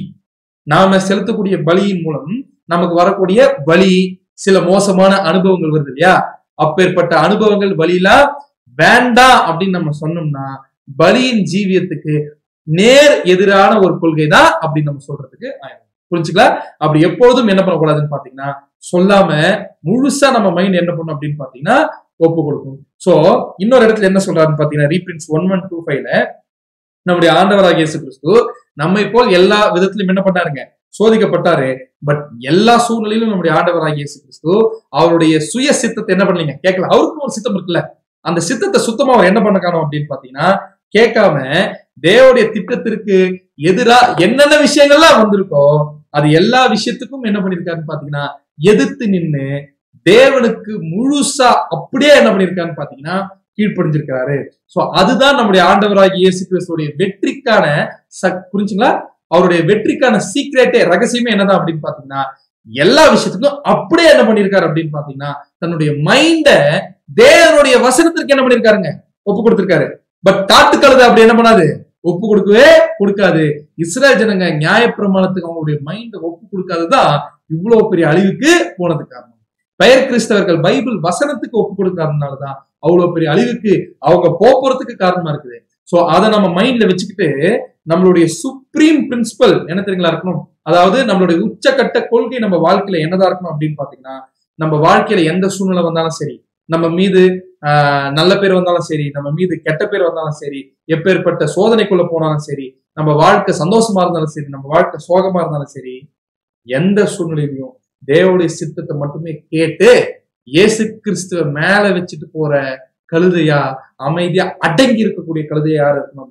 நாம செலுத்தக்கூடிய பலியின் மூலம் நமக்கு வரக்கூடிய பலி சில மோசமான அனுபவங்கள் வருது இல்லையா அப்பேற்பட்ட அனுபவங்கள் பலியெல்லாம் வேண்டாம் அப்படின்னு நம்ம சொன்னோம்னா பலியின் ஜீவியத்துக்கு நேர் எதிரான ஒரு கொள்கை தான் அப்படின்னு நம்ம சொல்றதுக்கு ஆயிடும் புரிஞ்சுக்கலாம் அப்படி எப்பொழுதும் என்ன பண்ணக்கூடாதுன்னு பாத்தீங்கன்னா சொல்லாம முழுசா நம்ம மைண்ட் என்ன பண்ணும் அப்படின்னு பாத்தீங்கன்னா ஒப்பு கொடுக்கும் சோ இன்னொரு இடத்துல என்ன சொல்றாருன்னு பாத்தீங்கன்னா ரீபிரின்ஸ் ஒன் ஒன் டூ ஃபைவ்ல நம்முடைய ஆண்டவராக இயேசு கிறிஸ்து நம்மை போல் எல்லா விதத்திலும் என்ன பண்ணாருங்க சோதிக்கப்பட்டாரு பட் எல்லா சூழ்நிலையிலும் நம்முடைய ஆண்டவராகிய இயேசு கிறிஸ்து அவருடைய சுய சித்தத்தை என்ன பண்ணலீங்க கேட்கல அவருக்கும் ஒரு சித்தம் இருக்குல்ல அந்த சித்தத்தை சுத்தமா அவர் என்ன பண்ண காணும் அப்படின்னு பாத்தீங்கன்னா கேட்காம தேவனுடைய திட்டத்திற்கு எதிரா என்னென்ன விஷயங்கள்லாம் வந்திருக்கோ அது எல்லா விஷயத்துக்கும் என்ன பண்ணிருக்காருன்னு பாத்தீங்கன்னா எதிர்த்து நின்னு தேவனுக்கு முழுசா அப்படியே என்ன பண்ணிருக்காருன்னு பாத்தீங்கன்னா கீழ்ப்படிஞ்சிருக்கிறாரு சோ அதுதான் நம்முடைய ஆண்டவராகிய இயேசு கிறிஸ்துடைய வெற்றிக்கான சக் புரிஞ்சுங்களா அவருடைய வெற்றிக்கான சீக்ரெட்டே ரகசியமே என்னதான் அப்படின்னு பாத்தீங்கன்னா எல்லா விஷயத்துக்கும் அப்படியே என்ன பண்ணிருக்காரு அப்படின்னு பாத்தீங்கன்னா தன்னுடைய மைண்ட தேவனுடைய வசனத்திற்கு என்ன பண்ணிருக்காருங்க ஒப்பு கொடுத்திருக்காரு பட் காட்டுக்கழுது அப்படி என்ன பண்ணாது ஒப்பு கொடுக்கவே கொடுக்காது இஸ்ரேல் ஜனங்க நியாயப்பிரமாணத்துக்கு அவங்களுடைய மைண்ட ஒப்பு கொடுக்காததான் இவ்வளவு பெரிய அழிவுக்கு போனதுக்கு காரணம் பெயர் கிறிஸ்தவர்கள் பைபிள் வசனத்துக்கு ஒப்பு கொடுக்காதனாலதான் அவ்வளவு பெரிய அழிவுக்கு அவங்க போக்குறதுக்கு காரணமா இருக்குது சோ அதை நம்ம மைண்ட்ல வச்சுக்கிட்டு நம்மளுடைய சுப்ரீம் பிரின்சிபல் என்ன தெரியுங்களா இருக்கணும் அதாவது நம்மளுடைய உச்சக்கட்ட கொள்கை நம்ம வாழ்க்கையில என்னதான் இருக்கணும் அப்படின்னு பாத்தீங்கன்னா நம்ம வாழ்க்கையில எந்த சூழ்நிலை வந்தாலும் சரி நம்ம மீது ஆஹ் நல்ல பேர் வந்தாலும் சரி நம்ம மீது கெட்ட பேர் வந்தாலும் சரி எப்பேற்பட்ட சோதனைக்குள்ள போனாலும் சரி நம்ம வாழ்க்கை சந்தோஷமா இருந்தாலும் சரி நம்ம வாழ்க்கை சோகமா இருந்தாலும் சரி எந்த சூழ்நிலையிலையும் தேவனுடைய சித்தத்தை மட்டுமே கேட்டு இயேசு கிறிஸ்துவ மேல வச்சுட்டு போற கழுதையா அமைதியா அடங்கி இருக்கக்கூடிய கழுதையா யார் இருக்கணும் அப்படின்னு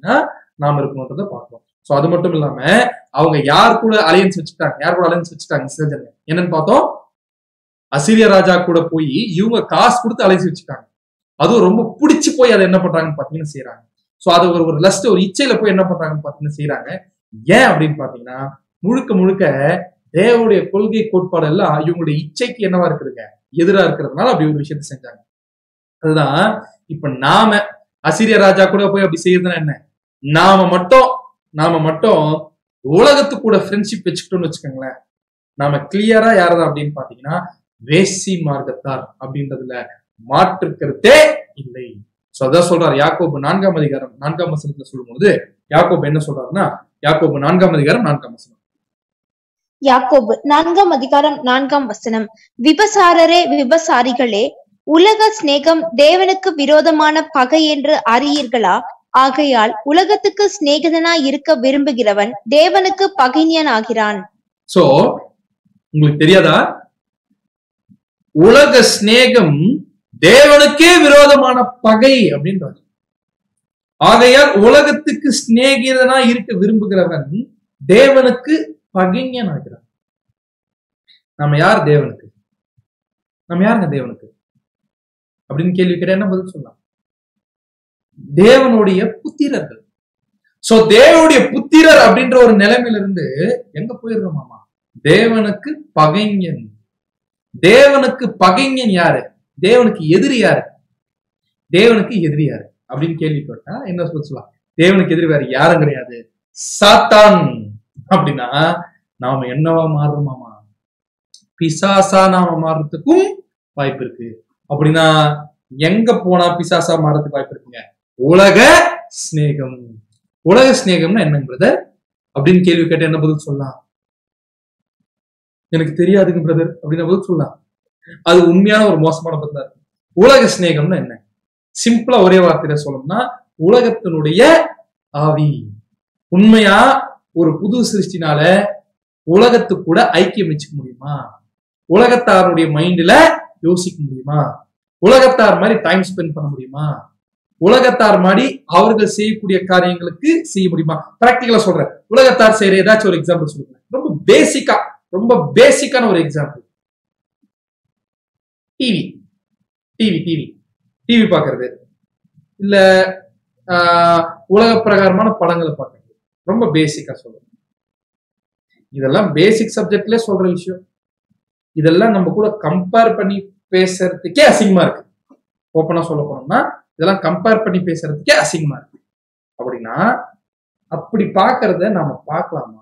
பாத்தீங்கன்னா நாம இருக்கணும்ன்றத பார்க்கிறோம் சோ அது மட்டும் இல்லாம அவங்க யார் கூட அலையன்ஸ் வச்சுட்டாங்க யார் கூட அலையன்ஸ் வச்சுட்டாங்க இஸ்ரேல் ஜனங்க என்னன்னு பார்த்தோம் அசிரிய ராஜா கூட போய் இவங்க காசு கொடுத்து அலைன்ஸ் வச்சுட்டாங்க அதுவும் ரொம்ப பிடிச்சு போய் அதை என்ன பண்றாங்கன்னு பாத்தீங்கன்னா செய்யறாங்க சோ அது ஒரு ஒரு லஸ்ட் ஒரு இச்சையில போய் என்ன பண்றாங்கன்னு பாத்தீங்கன்னா செய்யறாங்க ஏன் அப்படின்னு பாத்தீங்கன்னா முழுக்க முழுக்க தேவனுடைய கொள்கை கோட்பாடு எல்லாம் இவங்களுடைய இச்சைக்கு என்னவா இருக்குதுங்க எதிரா இருக்கிறதுனால அப்படி ஒரு விஷயத்த செஞ்சாங்க அதுதான் இப்ப நாம அசிரிய ராஜா கூட போய் அப்படி செய்யறதுன்னா என்ன நாம மட்டும் நாம மட்டும் உலகத்து கூட ஃப்ரெண்ட்ஷிப் வச்சுக்கிட்டோம்னு வச்சுக்கோங்களேன் நாம கிளியரா யாரதான் அப்படின்னு பாத்தீங்கன்னா வேசி மார்க்கத்தார் அப்படின்றதுல மாற்றுக்கிறதே இல்லை சோ அதான் சொல்றாரு யாக்கோபு நான்காம் அதிகாரம் நான்காம் வசனத்துல சொல்லும்போது யாக்கோபு என்ன சொல்றாருன்னா யாக்கோபு நான்காம் அதிகாரம் நான்காம் வசனம் யாக்கோபு நான்காம் அதிகாரம் நான்காம் வசனம் விபசாரரே விபசாரிகளே உலக சிநேகம் தேவனுக்கு விரோதமான பகை என்று அறியீர்களா ஆகையால் உலகத்துக்கு சிநேகிதனாய் இருக்க விரும்புகிறவன் தேவனுக்கு பகைஞன் ஆகிறான் சோ உங்களுக்கு தெரியாதா உலக சிநேகம் தேவனுக்கே விரோதமான பகை அப்படின்றார் ஆகையால் உலகத்துக்கு சிநேகிதனா இருக்க விரும்புகிறவன் தேவனுக்கு பகைஞன் ஆகிறான் நம்ம யார் தேவனுக்கு நம்ம யாருங்க தேவனுக்கு அப்படின்னு கேள்வி கேட்டா என்ன பதில் சொல்லலாம் தேவனுடைய புத்திரர்கள் சோ தேவனுடைய புத்திரர் அப்படின்ற ஒரு நிலைமையில இருந்து எங்க போயிடுறோம் மாமா தேவனுக்கு பகைஞன் தேவனுக்கு பகைஞன் யாரு தேவனுக்கு எதிரி யாரு தேவனுக்கு எதிரி யாரு அப்படின்னு கேள்விப்பட்டா என்ன சொல்ல சொல்லலாம் தேவனுக்கு எதிரி வேற யாரும் கிடையாது சாத்தான் அப்படின்னா நாம என்னவா மாறுறோமாமா பிசாசா நாம மாறுறதுக்கும் வாய்ப்பு இருக்கு அப்படின்னா எங்க போனா பிசாசா மாறதுக்கு வாய்ப்பு இருக்குங்க உலக சிநேகம் உலக சிநேகம்னா என்னங்க பிரதர் அப்படின்னு கேள்வி கேட்ட என்ன பதில் சொல்லலாம் எனக்கு தெரியாதுங்க பிரதர் அப்படின்னு பதில் சொல்லலாம் அது உண்மையான ஒரு மோசமான பதிலா இருக்கு உலக சிநேகம்னா என்ன சிம்பிளா ஒரே வார்த்தையில சொல்லணும்னா உலகத்தினுடைய ஆவி உண்மையா ஒரு புது சிருஷ்டினால உலகத்து கூட ஐக்கியம் வச்சுக்க முடியுமா உலகத்தாருடைய மைண்ட்ல யோசிக்க முடியுமா உலகத்தார் மாதிரி டைம் ஸ்பெண்ட் பண்ண முடியுமா உலகத்தார் மாதிரி அவர்கள் செய்யக்கூடிய காரியங்களுக்கு செய்ய முடியுமா பிராக்டிகலா சொல்றேன் உலகத்தார் செய்யற ஏதாச்சும் ஒரு எக்ஸாம்பிள் சொல்லுங்க ரொம்ப பேசிக்கா ரொம்ப பேசிக்கான ஒரு example TV TV TV TV பார்க்கறது இல்ல ஆஹ், உலக பிரகாரமான படங்களை பார்க்கறது ரொம்ப பேசிக்கா சொல்றேன் இதெல்லாம் பேசிக் சப்ஜெக்ட்ல சொல்ற விஷயம் இதெல்லாம் நம்ம கூட கம்பேர் பண்ணி பேசுறதுக்கே அசிங்கமா இருக்கு ஓப்பனா சொல்ல போனோம்னா இதெல்லாம் கம்பேர் பண்ணி பேசுறதுக்கே அசிங்கமா இருக்கு அப்படின்னா அப்படி பார்க்கறத நாம பார்க்கலாமா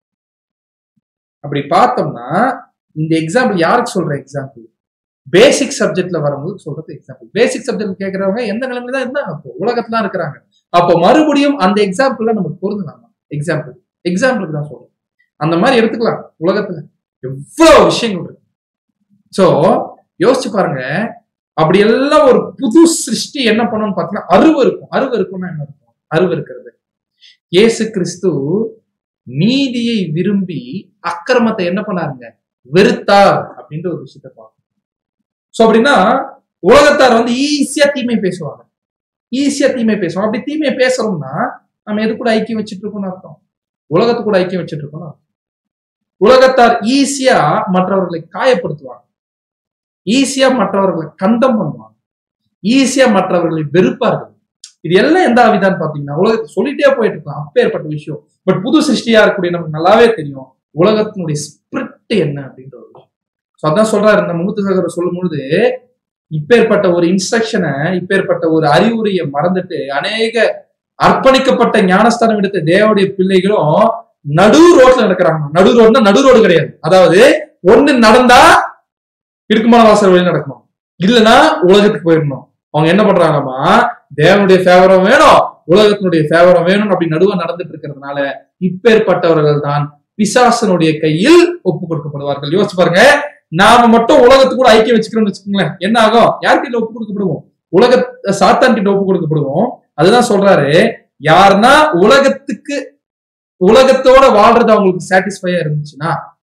அப்படி பார்த்தோம்னா இந்த எக்ஸாம்பிள் யாருக்கு சொல்ற எக்ஸாம்பிள் பேசிக் சப்ஜெக்ட்ல வரும்போது சொல்றது எக்ஸாம்பிள் பேசிக் சப்ஜெக்ட் கேட்கறவங்க எந்த நிலைமையில தான் இருந்தாங்க அப்போ உலகத்துல தான் இருக்கிறாங்க அப்போ மறுபடியும் அந்த எக்ஸாம்பிள்ல நமக்கு பொருந்தலாமா எக்ஸாம்பிள் எக்ஸாம்பிளுக்கு தான் சொல்றேன் அந்த மாதிரி எடுத்துக்கலாம் உலகத்துல எவ்வளவு விஷயங்கள் இருக்கு சோ யோசிச்சு பாருங்க அப்படி எல்லாம் ஒரு புது சிருஷ்டி என்ன பண்ணணும்னு பார்த்தீங்கன்னா அருவு இருக்கும் அருவு இருக்கும்னா என்ன இருக்கும் அருவு இருக்கிறது இயேசு கிறிஸ்து நீதியை விரும்பி அக்கிரமத்தை என்ன பண்ணாருங்க வெறுத்தார் அப்படின்ற ஒரு விஷயத்தை பார்க்கணும் சோ அப்படின்னா உலகத்தார் வந்து ஈஸியா தீமை பேசுவாங்க ஈஸியா தீமை பேசுவாங்க அப்படி தீமை பேசுறோம்னா நம்ம எது கூட ஐக்கியம் வச்சுட்டு இருக்கோம்னு அர்த்தம் உலகத்து கூட ஐக்கியம் வச்சுட்டு இருக்கோம்னு அர்த்தம் உலகத்தார் ஈஸியா மற்றவர்களை காயப்படுத்துவாங்க ஈஸியா மற்றவர்களை கண்டம் பண்ணுவாங்க ஈஸியா மற்றவர்களை வெறுப்பார்கள் இது எல்லாம் எந்த ஆவிதான் பாத்தீங்கன்னா உலகத்தை சொல்லிட்டே போயிட்டு இருக்கலாம் அப்பேற்பட்ட விஷயம் பட் புது சிருஷ்டியா இருக்கக்கூடிய நமக்கு நல்லாவே தெரியும் உலகத்தினுடைய ஸ்பிரிட் என்ன அப்படின்ற ஒரு விஷயம் ஸோ அதான் சொல்றாரு இந்த முகத்து சகோதரர் சொல்லும் பொழுது இப்பேற்பட்ட ஒரு இன்ஸ்ட்ரக்ஷனை இப்பேற்பட்ட ஒரு அறிவுரையை மறந்துட்டு அநேக அர்ப்பணிக்கப்பட்ட ஞானஸ்தானம் எடுத்த தேவனுடைய பிள்ளைகளும் நடு ரோட்ல நடக்கிறாங்க நடு ரோடுனா நடு ரோடு கிடையாது அதாவது ஒண்ணு நடந்தா இடுக்குமான வாசல் வழி நடக்கணும் இல்லைன்னா உலகத்துக்கு போயிடணும் அவங்க என்ன பண்றாங்கம்மா தேவனுடைய ஃபேவரம் வேணும் உலகத்தினுடைய ஃபேவரம் வேணும் அப்படி நடுவா நடந்துட்டு இருக்கிறதுனால இப்பேற்பட்டவர்கள் தான் பிசாசனுடைய கையில் ஒப்பு கொடுக்கப்படுவார்கள் யோசிச்சு பாருங்க நாம மட்டும் உலகத்துக்கு கூட ஐக்கியம் வச்சுக்கிறோம்னு வச்சுக்கோங்களேன் என்ன ஆகும் யார்கிட்ட ஒப்பு கொடுக்கப்படுவோம் உலக சாத்தான் கிட்ட ஒப்பு கொடுக்கப்படுவோம் அதுதான் சொல்றாரு யாருன்னா உலகத்துக்கு உலகத்தோட வாழ்றது அவங்களுக்கு சாட்டிஸ்ஃபையா இருந்துச்சுன்னா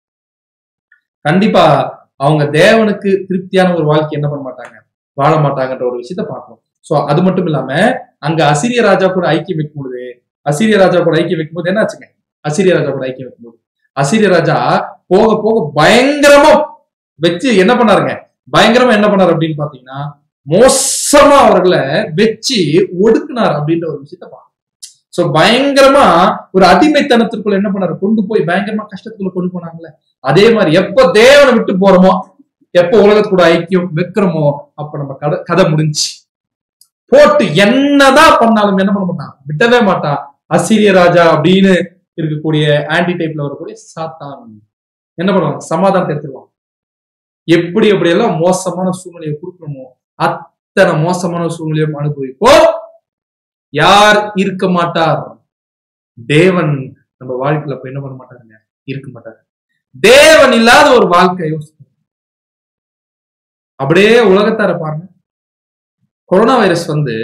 கண்டிப்பா அவங்க தேவனுக்கு திருப்தியான ஒரு வாழ்க்கை என்ன பண்ண மாட்டாங்க வாழ மாட்டாங்கன்ற ஒரு விஷயத்த பார்க்கணும் சோ அது மட்டும் இல்லாம அங்க அசிரிய ராஜா கூட ஐக்கியம் வைக்கும் பொழுது அசிரிய ராஜா கூட ஐக்கியம் வைக்கும்போது என்ன ஆச்சுங்க அசிரிய ராஜா கூட ஐக்கியம் வைக்கும்போது அசிரிய ராஜா போக போக பயங்கரமா வச்சு என்ன பண்ணாருங்க பயங்கரமா என்ன பண்ணாரு அப்படின்னு பாத்தீங்கன்னா மோசமா அவர்களை வச்சு ஒடுக்குனார் அப்படின்ற ஒரு விஷயத்த பார்க்கணும் சோ பயங்கரமா ஒரு அடிமைத்தனத்திற்குள்ள என்ன பண்ணாரு கொண்டு போய் பயங்கரமா கஷ்டத்துக்குள்ள கொண்டு போனாங்கல்ல அதே மாதிரி எப்ப தேவனை விட்டு போறோமோ எப்ப உலகத்தோட ஐக்கியம் வைக்கிறோமோ அப்ப நம்ம கதை கதை முடிஞ்சு போட்டு என்னதான் பண்ணாலும் என்ன பண்ண மாட்டான் விட்டவே மாட்டான் அசிரிய ராஜா அப்படின்னு இருக்கக்கூடிய ஆன்டி டைப்ல வரக்கூடிய சாத்தான் என்ன பண்ணுவாங்க சமாதானத்தை எடுத்துருவாங்க எப்படி எப்படி எல்லாம் மோசமான சூழ்நிலையை கொடுக்கணுமோ அத்தனை மோசமான சூழ்நிலையும் அனுபவிப்போம் யார் இருக்க மாட்டார் தேவன் நம்ம வாழ்க்கையில போய் என்ன பண்ண மாட்டாருங்க இருக்க மாட்டாரு தேவன் இல்லாத ஒரு வாழ்க்கை யோசிச்சு அப்படியே உலகத்தார பாருங்க கொரோனா வைரஸ் வந்து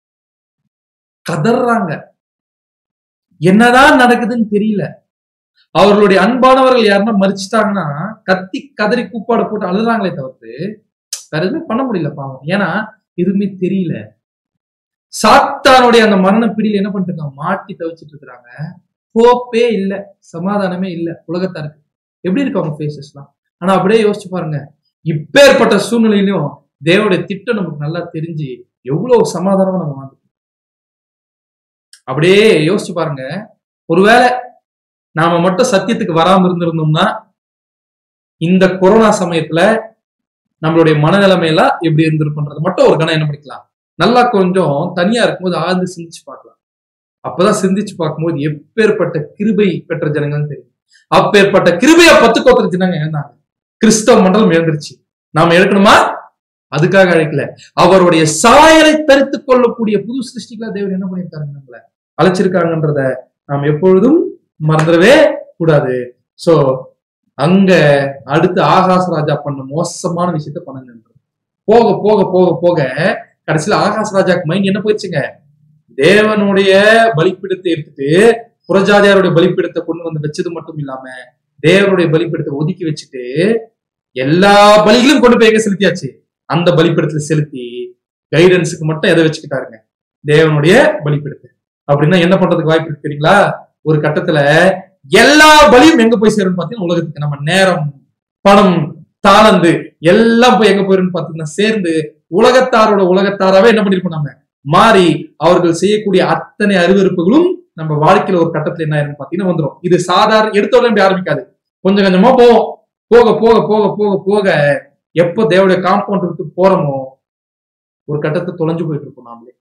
கதறாங்க என்னதான் நடக்குதுன்னு தெரியல அவர்களுடைய அன்பானவர்கள் யாருன்னா மறிச்சிட்டாங்கன்னா கத்தி கதறி கூப்பாடு போட்டு அழுறாங்களே தவிர்த்து வேற எதுவுமே பண்ண முடியல பாவம் ஏன்னா எதுவுமே தெரியல சாத்தானுடைய அந்த மரண பிடியில என்ன பண்ணிட்டு இருக்காங்க மாட்டி தவிச்சிட்டு இருக்கிறாங்க ஹோப்பே இல்ல சமாதானமே இல்ல உலகத்தாருக்கு எப்படி இருக்கு அவங்க ஃபேஸஸ்லாம் ஆனா அப்படியே யோசிச்சு பாருங்க இப்பேற்பட்ட சூழ்நிலையிலும் தேவனுடைய திட்டம் நமக்கு நல்லா தெரிஞ்சு எவ்வளவு சமாதானமா நம்ம வாழ்ந்துட்டோம் அப்படியே யோசிச்சு பாருங்க ஒருவேளை நாம மட்டும் சத்தியத்துக்கு வராம இருந்திருந்தோம்னா இந்த கொரோனா சமயத்துல நம்மளுடைய மனநிலைமையெல்லாம் எப்படி இருந்திருக்குன்றது மட்டும் ஒரு கணம் என்ன பண்ணிக்கலாம் நல்லா கொஞ்சம் தனியா இருக்கும்போது ஆழ்ந்து சிந்திச்சு பார்க்கலாம் அப்பதான் சிந்திச்சு பார்க்கும்போது எப்பேற்பட்ட கிருபை பெற்ற ஜனங்கள்னு தெரியும் அப்பேற்பட்ட கிருபைய பத்து கோத்திர ஜனங்க எழுந்தாங்க கிறிஸ்தவ மண்டலம் எழுந்துருச்சு நாம எடுக்கணுமா அதுக்காக அழைக்கல அவருடைய சாயலை தரித்து கொள்ளக்கூடிய புது சிருஷ்டிகளா தேவன் என்ன பண்ணியிருக்காங்க நம்மள அழைச்சிருக்காங்கன்றத நாம் எப்பொழுதும் மறந்துடவே கூடாது சோ அங்க அடுத்து ஆகாச ராஜா பண்ண மோசமான விஷயத்த பண்ணுங்க போக போக போக போக கடைசியில ஆகாச ராஜாக்கு மைண்ட் என்ன போயிடுச்சுங்க தேவனுடைய பலிப்பிடத்தை எடுத்துட்டு புறஜாதியாருடைய பலிப்பிடத்தை கொண்டு வந்து வச்சது மட்டும் இல்லாம தேவனுடைய பலிப்பிடத்தை ஒதுக்கி வச்சுட்டு எல்லா பலிகளும் கொண்டு போய் எங்க செலுத்தியாச்சு அந்த பலிப்பிடத்துல செலுத்தி கைடன்ஸுக்கு மட்டும் எதை வச்சுக்கிட்டாருங்க தேவனுடைய பலிப்பிடத்தை அப்படின்னா என்ன பண்றதுக்கு வாய்ப்பு இருக்கு தெரியுங்களா ஒரு கட்டத்துல எல்லா பலியும் எங்க போய் சேரும்னு பாத்தீங்கன்னா உலகத்துக்கு நம்ம நேரம் பணம் தாளந்து எல்லாம் போய் எங்க போயிருன்னு பாத்தீங்கன்னா சேர்ந்து உலகத்தாரோட உலகத்தாராவே என்ன பண்ணிருக்கோம் நம்ம மாறி அவர்கள் செய்யக்கூடிய அத்தனை அருவருப்புகளும் நம்ம வாழ்க்கையில ஒரு கட்டத்துல என்ன ஆயிருன்னு பாத்தீங்கன்னா வந்துடும் இது சாதாரண எடுத்த உடனே இப்படி ஆரம்பிக்காது கொஞ்சம் கொஞ்சமா போகும் போக போக போக போக போக எப்போ தேவடைய காம்பவுண்ட் விட்டு போறோமோ ஒரு கட்டத்தை தொலைஞ்சு போயிட்டு இருப்போம் நாமளே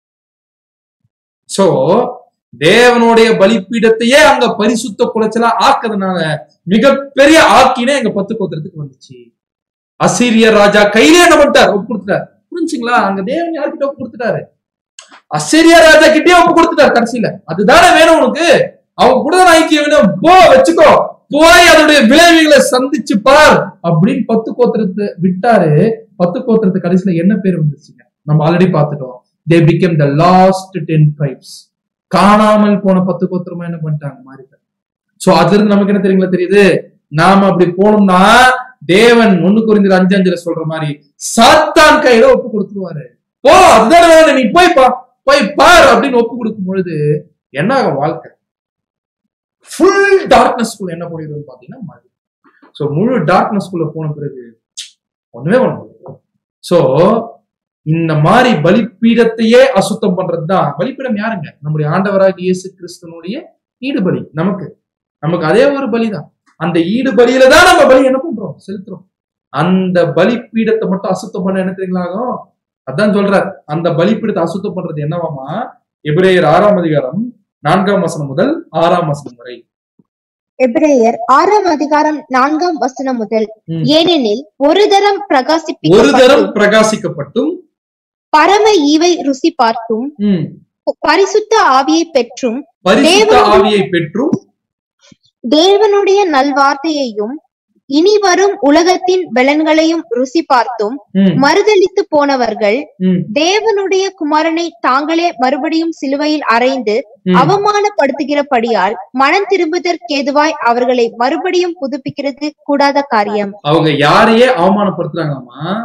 சோ தேவனுடைய பலிப்பீடத்தையே அங்க பரிசுத்த குலைச்சலா ஆக்குறதுனால மிகப்பெரிய ஆக்கினே எங்க பத்து கோத்திரத்துக்கு வந்துச்சு அசீரிய ராஜா கையிலே என்ன பண்ணிட்டார் ஒப்பு கொடுத்துட்டார் புரிஞ்சுங்களா அங்க தேவன் யார்கிட்ட ஒப்பு கொடுத்துட்டாரு அசீரிய ராஜா கிட்டே ஒப்பு கொடுத்துட்டார் கடைசியில அதுதானே வேணும் உனக்கு அவங்க கூட தான் ஐக்கியம் வேணும் போ வச்சுக்கோ போய் அதனுடைய விளைவுகளை சந்திச்சு பார் அப்படின்னு பத்து கோத்திரத்தை விட்டாரு பத்து கோத்திரத்து கடைசியில என்ன பேர் வந்துச்சுங்க நம்ம ஆல்ரெடி பார்த்துட்டோம் they became the last ten tribes காணாமல் போன பத்து கோத்திரமா என்ன பண்ணிட்டாங்க மாறிட்டாங்க சோ அதுல இருந்து நமக்கு என்ன தெரியுங்களா தெரியுது நாம அப்படி போனோம்னா தேவன் ஒண்ணு குறிஞ்சிரு அஞ்சு அஞ்சுல சொல்ற மாதிரி சாத்தான் கையில ஒப்பு கொடுத்துருவாரு போ அதுதான் வேணும் நீ போய் பா போய் பார் அப்படின்னு ஒப்பு கொடுக்கும் பொழுது என்ன ஆகும் வாழ்க்கை ஃபுல் டார்க்னஸ்குள்ள என்ன பண்ணிடுன்னு பாத்தீங்கன்னா மாறி சோ முழு டார்க்னஸ்குள்ள போன பிறகு ஒண்ணுமே பண்ண முடியாது சோ இந்த மாதிரி பலிப்பீடத்தையே அசுத்தம் பண்றதுதான் பலிப்பீடம் யாருங்க நம்முடைய ஆண்டவராகிய இயேசு கிறிஸ்தனுடைய ஈடுபலி நமக்கு நமக்கு அதே ஒரு பலிதான் அந்த ஈடு பலியில தான் நம்ம பலி என்ன பண்றோம் செலுத்துறோம் அந்த பலிப்பீடத்தை மட்டும் அசுத்தம் பண்ண என்ன தெரியுங்களா ஆகும் அதான் சொல்றார் அந்த பலிப்பீடத்தை அசுத்தம் பண்றது என்னவாமா எபிரேயர் ஆறாம் அதிகாரம் நான்காம் வசனம் முதல் ஆறாம் வசனம் வரை எபிரேயர் ஆறாம் அதிகாரம் நான்காம் வசனம் முதல் ம். ஏனெனில் ஒரு தரம் ஒரு பிரகாசிப்பிக்கப்பட்டும் தரம் பிரகாசிக்கப்பட்டும் பரம ஈவை ருசி பார்த்தும் ம், பரிசுத்த ஆவியை பெற்றும் பரிசுத்த தேவன் ஆவியை பெற்றும் தேவனுடைய நல்வார்த்தையையும் இனி வரும் உலகத்தின் பலன்களையும் ருசி பார்த்தும் ம், மறுதலித்து போனவர்கள் ம், தேவனுடைய குமாரனை தாங்களே மறுபடியும் சிலுவையில் அறைந்து ம். அவமானப்படுத்துகிறபடியால் மனம் திரும்புதற்கேதுவாய் அவர்களை மறுபடியும் புதுப்பிக்கிறது கூடாத காரியம் அவங்க யாரையே அவமானப்படுத்துறாங்களாமா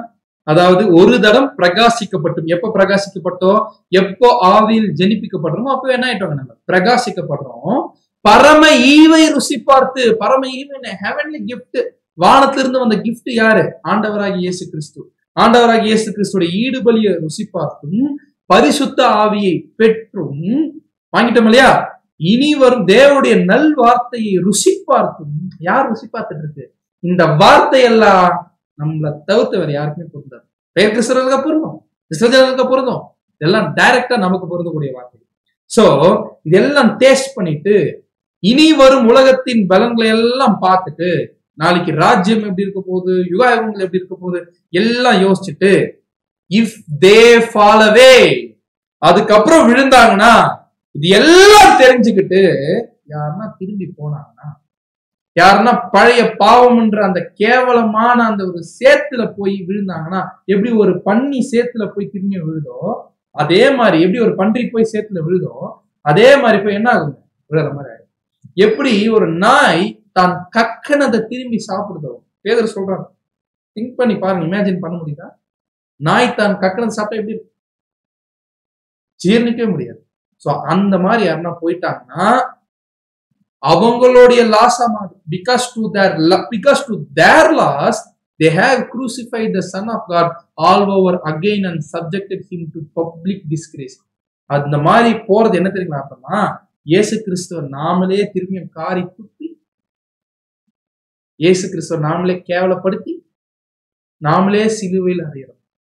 அதாவது ஒரு தடம் பிரகாசிக்கப்பட்டும் எப்ப பிரகாசிக்கப்பட்டோம் எப்போ ஆவியில் ஜெனிப்பிக்கப்படுறோமோ அப்போ என்ன ஆயிட்டோங்க நம்ம பிரகாசிக்கப்படுறோம் பரம ஈவை ருசி பார்த்து பரம ஈவை ஹெவன்லி கிஃப்ட் வானத்திலிருந்து வந்த கிஃப்ட் யாரு ஆண்டவராகி இயேசு கிறிஸ்து ஆண்டவராகி இயேசு கிறிஸ்துடைய ஈடுபலியை ருசி பார்த்தும் பரிசுத்த ஆவியை பெற்றும் வாங்கிட்டோம் இல்லையா இனி வரும் தேவனுடைய நல் வார்த்தையை ருசி பார்த்தும் யார் ருசி பார்த்துட்டு இருக்கு இந்த வார்த்தையெல்லாம் நம்மளை தவிர்த்து வேற யாருக்குமே பொருந்தாது பெயர் கிறிஸ்தவர்களுக்கு பொருந்தும் கிறிஸ்தவர்களுக்கு பொருந்தும் இதெல்லாம் டைரக்டா நமக்கு பொருந்தக்கூடிய வார்த்தை சோ இதெல்லாம் டேஸ்ட் பண்ணிட்டு இனி வரும் உலகத்தின் பலன்களை எல்லாம் பார்த்துட்டு நாளைக்கு ராஜ்யம் எப்படி இருக்க போகுது யுகாயுகங்கள் எப்படி இருக்க போகுது எல்லாம் யோசிச்சுட்டு இஃப் தே ஃபாலவே அதுக்கப்புறம் விழுந்தாங்கன்னா இது எல்லாம் தெரிஞ்சுக்கிட்டு யாருன்னா திரும்பி போனாங்கன்னா யாருன்னா பழைய பாவம்ன்ற அந்த கேவலமான அந்த ஒரு சேத்துல போய் விழுந்தாங்கன்னா எப்படி ஒரு பன்னி சேத்துல போய் திரும்பி விழுதோ அதே மாதிரி எப்படி ஒரு பன்றி போய் சேத்துல விழுதோ அதே மாதிரி போய் என்ன ஆகுங்க விழுற மாதிரி ஆயிடும் எப்படி ஒரு நாய் தான் கக்கனதை திரும்பி சாப்பிடுதோ பேதர் சொல்றாங்க திங்க் பண்ணி பாருங்க இமேஜின் பண்ண முடியுதா நாய் தான் கக்கனதை சாப்பிட்டா எப்படி இருக்கும் ஜீர்ணிக்கவே முடியாது சோ அந்த மாதிரி யாருன்னா போயிட்டாங்கன்னா அவங்களுடைய லாஸ் ஆமாது because to their because to their loss they have crucified the son of god all over again and subjected him to public disgrace அந்த மாதிரி போறது என்ன தெரியுமா அப்படின்னா இயேசு கிறிஸ்துவ நாமளே திரும்பியும் காரி குத்தி இயேசு கிறிஸ்துவ நாமளே கேவலப்படுத்தி நாமளே சிலுவையில் அறையிறோம்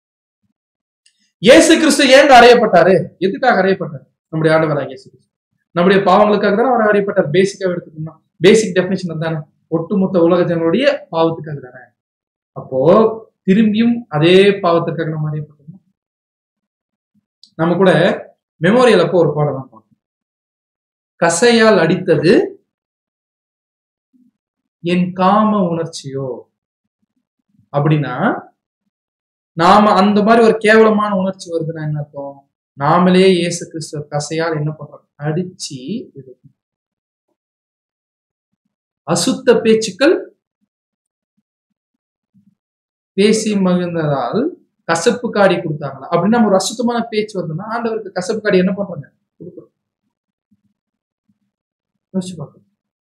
இயேசு கிறிஸ்து ஏங்க அறையப்பட்டாரு எதுக்காக அறையப்பட்டாரு நம்முடைய ஆண்டவராக இயேசு கிறிஸ்து நம்முடைய பாவங்களுக்காக தானே அவர் அறையப்பட்டார் பேசிக்காக எடுத்துக்கணும் பேசிக் டெபினேஷன் தானே ஒட்டுமொத்த உலக ஜனங்களுடைய பாவத்துக்காக தானே அப்போ திரும்பியும் அதே பாவத்துக்காக நம்ம அறியப்பட்டோம் நம்ம கூட மெமோரியல் அப்போ ஒரு பாடலாம் பார்த்தோம் கசையால் அடித்தது என் காம உணர்ச்சியோ அப்படின்னா நாம அந்த மாதிரி ஒரு கேவலமான உணர்ச்சி வருதுன்னா என்ன அர்த்தம் நாமளே இயேசு கிறிஸ்துவ கசையால் என்ன பண்றோம் அடிச்சு இது அசுத்த பேச்சுக்கள் பேசி மகிழ்ந்ததால் கசப்பு காடி கொடுத்தாங்களா அப்படின்னா நம்ம ஒரு அசுத்தமான பேச்சு வருதுன்னா ஆண்டவருக்கு கசப்பு காடி என்ன பண்றாங்க கொடுக்குறோம் யோசிச்சு பார்க்கணும்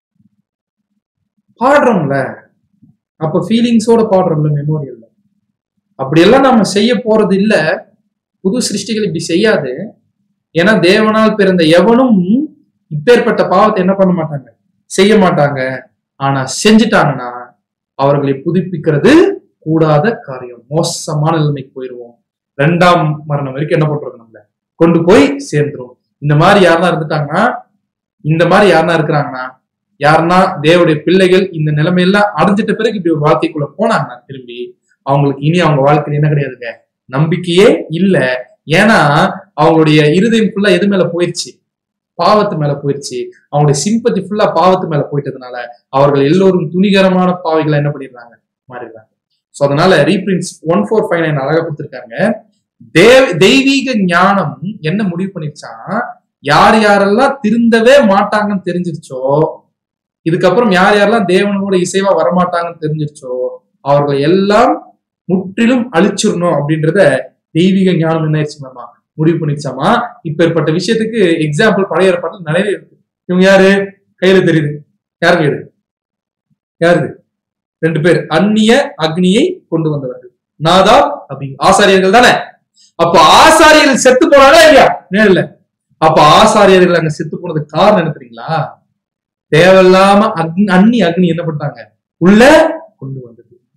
பாடுறோம்ல அப்ப ஃபீலிங்ஸோட பாடுறோம்ல மெமோரியல்ல அப்படியெல்லாம் நம்ம செய்ய போறது இல்ல புது சிருஷ்டிகள் இப்படி செய்யாது ஏன்னா தேவனால் பிறந்த எவனும் இப்பேற்பட்ட பாவத்தை என்ன பண்ண மாட்டாங்க செய்ய மாட்டாங்க ஆனா செஞ்சுட்டாங்கன்னா அவர்களை புதுப்பிக்கிறது கூடாத காரியம் மோசமான நிலைமைக்கு போயிருவோம் ரெண்டாம் மரணம் வரைக்கும் என்ன பண்றது நம்மள கொண்டு போய் சேர்ந்துரும் இந்த மாதிரி யாருன்னா இருந்துட்டாங்கன்னா இந்த மாதிரி யாருன்னா இருக்கிறாங்கன்னா யாருன்னா தேவடைய பிள்ளைகள் இந்த நிலைமையெல்லாம் அடைஞ்சிட்ட பிறகு இப்படி ஒரு வாழ்க்கைக்குள்ள போனாங்கன்னா திரும்பி அவங்களுக்கு இனி அவங்க வாழ்க்கையில என்ன கிடையாதுங்க நம்பிக்கையே இல்ல ஏன்னா அவங்களுடைய இருதயம் ஃபுல்லா எது மேல போயிடுச்சு பாவத்து மேல போயிடுச்சு அவங்களுடைய சிம்பத்தி ஃபுல்லா பாவத்து மேல போயிட்டதுனால அவர்கள் எல்லோரும் துணிகரமான பாவைகளை என்ன பண்ணிடுறாங்க மாறிடுறாங்க சோ அதனால ரீபிரின்ஸ் ஒன் ஃபோர் ஃபைவ் நைன் அழகா கொடுத்துருக்காங்க தேவ தெய்வீக ஞானம் என்ன முடிவு பண்ணிருச்சான் யார் யாரெல்லாம் திருந்தவே மாட்டாங்கன்னு தெரிஞ்சிருச்சோ இதுக்கப்புறம் யார் யாரெல்லாம் தேவனோட இசைவா வரமாட்டாங்கன்னு தெரிஞ்சிருச்சோ அவர்களை எல்லாம் முற்றிலும் அழிச்சிடணும் அப்படின்றத தெய்வீக ஞானம் என்ன ஆயிடுச்சுமாமா முடிவு பண்ணிச்சாமா இப்பேற்பட்ட விஷயத்துக்கு எக்ஸாம்பிள் பழைய ஏற்பாட்டில் நிறைய இருக்கு இவங்க யாரு கையில தெரியுது யாருங்க இது யாரு ரெண்டு பேர் அந்நிய அக்னியை கொண்டு வந்தவர்கள் நாதா அப்படி ஆசாரியர்கள் தானே அப்ப ஆசாரியர்கள் செத்து போனாங்களா இல்லையா நேரில் அப்ப ஆசாரியர்கள் அங்க செத்து போனதுக்கு காரணம் என்ன தெரியுங்களா தேவையில்லாம அக்னி அன்னி அக்னி என்ன பண்ணிட்டாங்க உள்ள கொண்டு வந்தது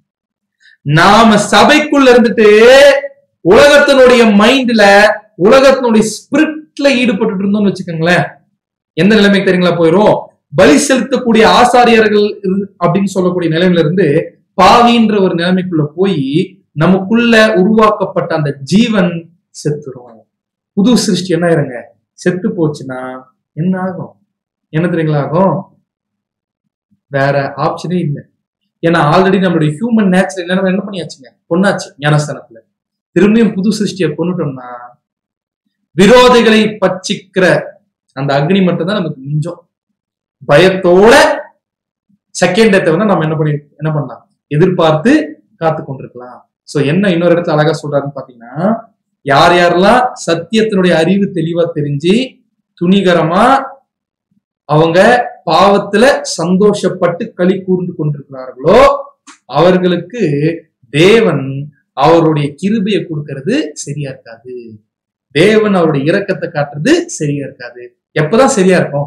நாம சபைக்குள்ள இருந்துட்டு உலகத்தினுடைய மைண்ட்ல உலகத்தினுடைய ஸ்பிரிட்ல ஈடுபட்டு இருந்தோம்னு வச்சுக்கோங்களேன் எந்த நிலைமைக்கு தெரியுங்களா போயிரும் பலி செலுத்தக்கூடிய ஆசாரியர்கள் இரு- அப்படின்னு சொல்லக்கூடிய நிலைமையில இருந்து பாவின்ற ஒரு நிலைமைக்குள்ள போய் நமக்குள்ள உருவாக்கப்பட்ட அந்த ஜீவன் செத்துரும் புது சிருஷ்டி என்ன ஆயிருங்க செத்து போச்சுன்னா என்ன ஆகும் என்ன தெரியுங்களா ஆகும் வேற ஆப்ஷனே இல்லை ஏன்னா ஆல்ரெடி நம்மளுடைய ஹியூமன் நேச்சர் என்ன என்ன பண்ணியாச்சுங்க கொன்னாச்சு ஞானஸ்தானத்துல திரும்பியும் புது சிருஷ்டியை கொண்டுட்டோம்னா விரோதிகளை பட்சிக்கிற அந்த அக்னி மட்டும் தான் நமக்கு மிஞ்சம் பயத்தோட செகண்ட் டெத்தை வந்து நம்ம என்ன பண்ணி என்ன பண்ணலாம் எதிர்பார்த்து காத்து கொண்டிருக்கலாம் சோ என்ன இன்னொரு இடத்துல அழகா சொல்றாருன்னு பாத்தீங்கன்னா யார் யாரெல்லாம் சத்தியத்தினுடைய அறிவு தெளிவா தெரிஞ்சு துணிகரமா அவங்க பாவத்துல சந்தோஷப்பட்டு களி கூர்ந்து கொண்டிருக்கிறார்களோ அவர்களுக்கு தேவன் அவருடைய கிருபையை கொடுக்கறது சரியா இருக்காது தேவன் அவருடைய இரக்கத்தை காட்டுறது சரியா இருக்காது எப்பதான் சரியா இருக்கும்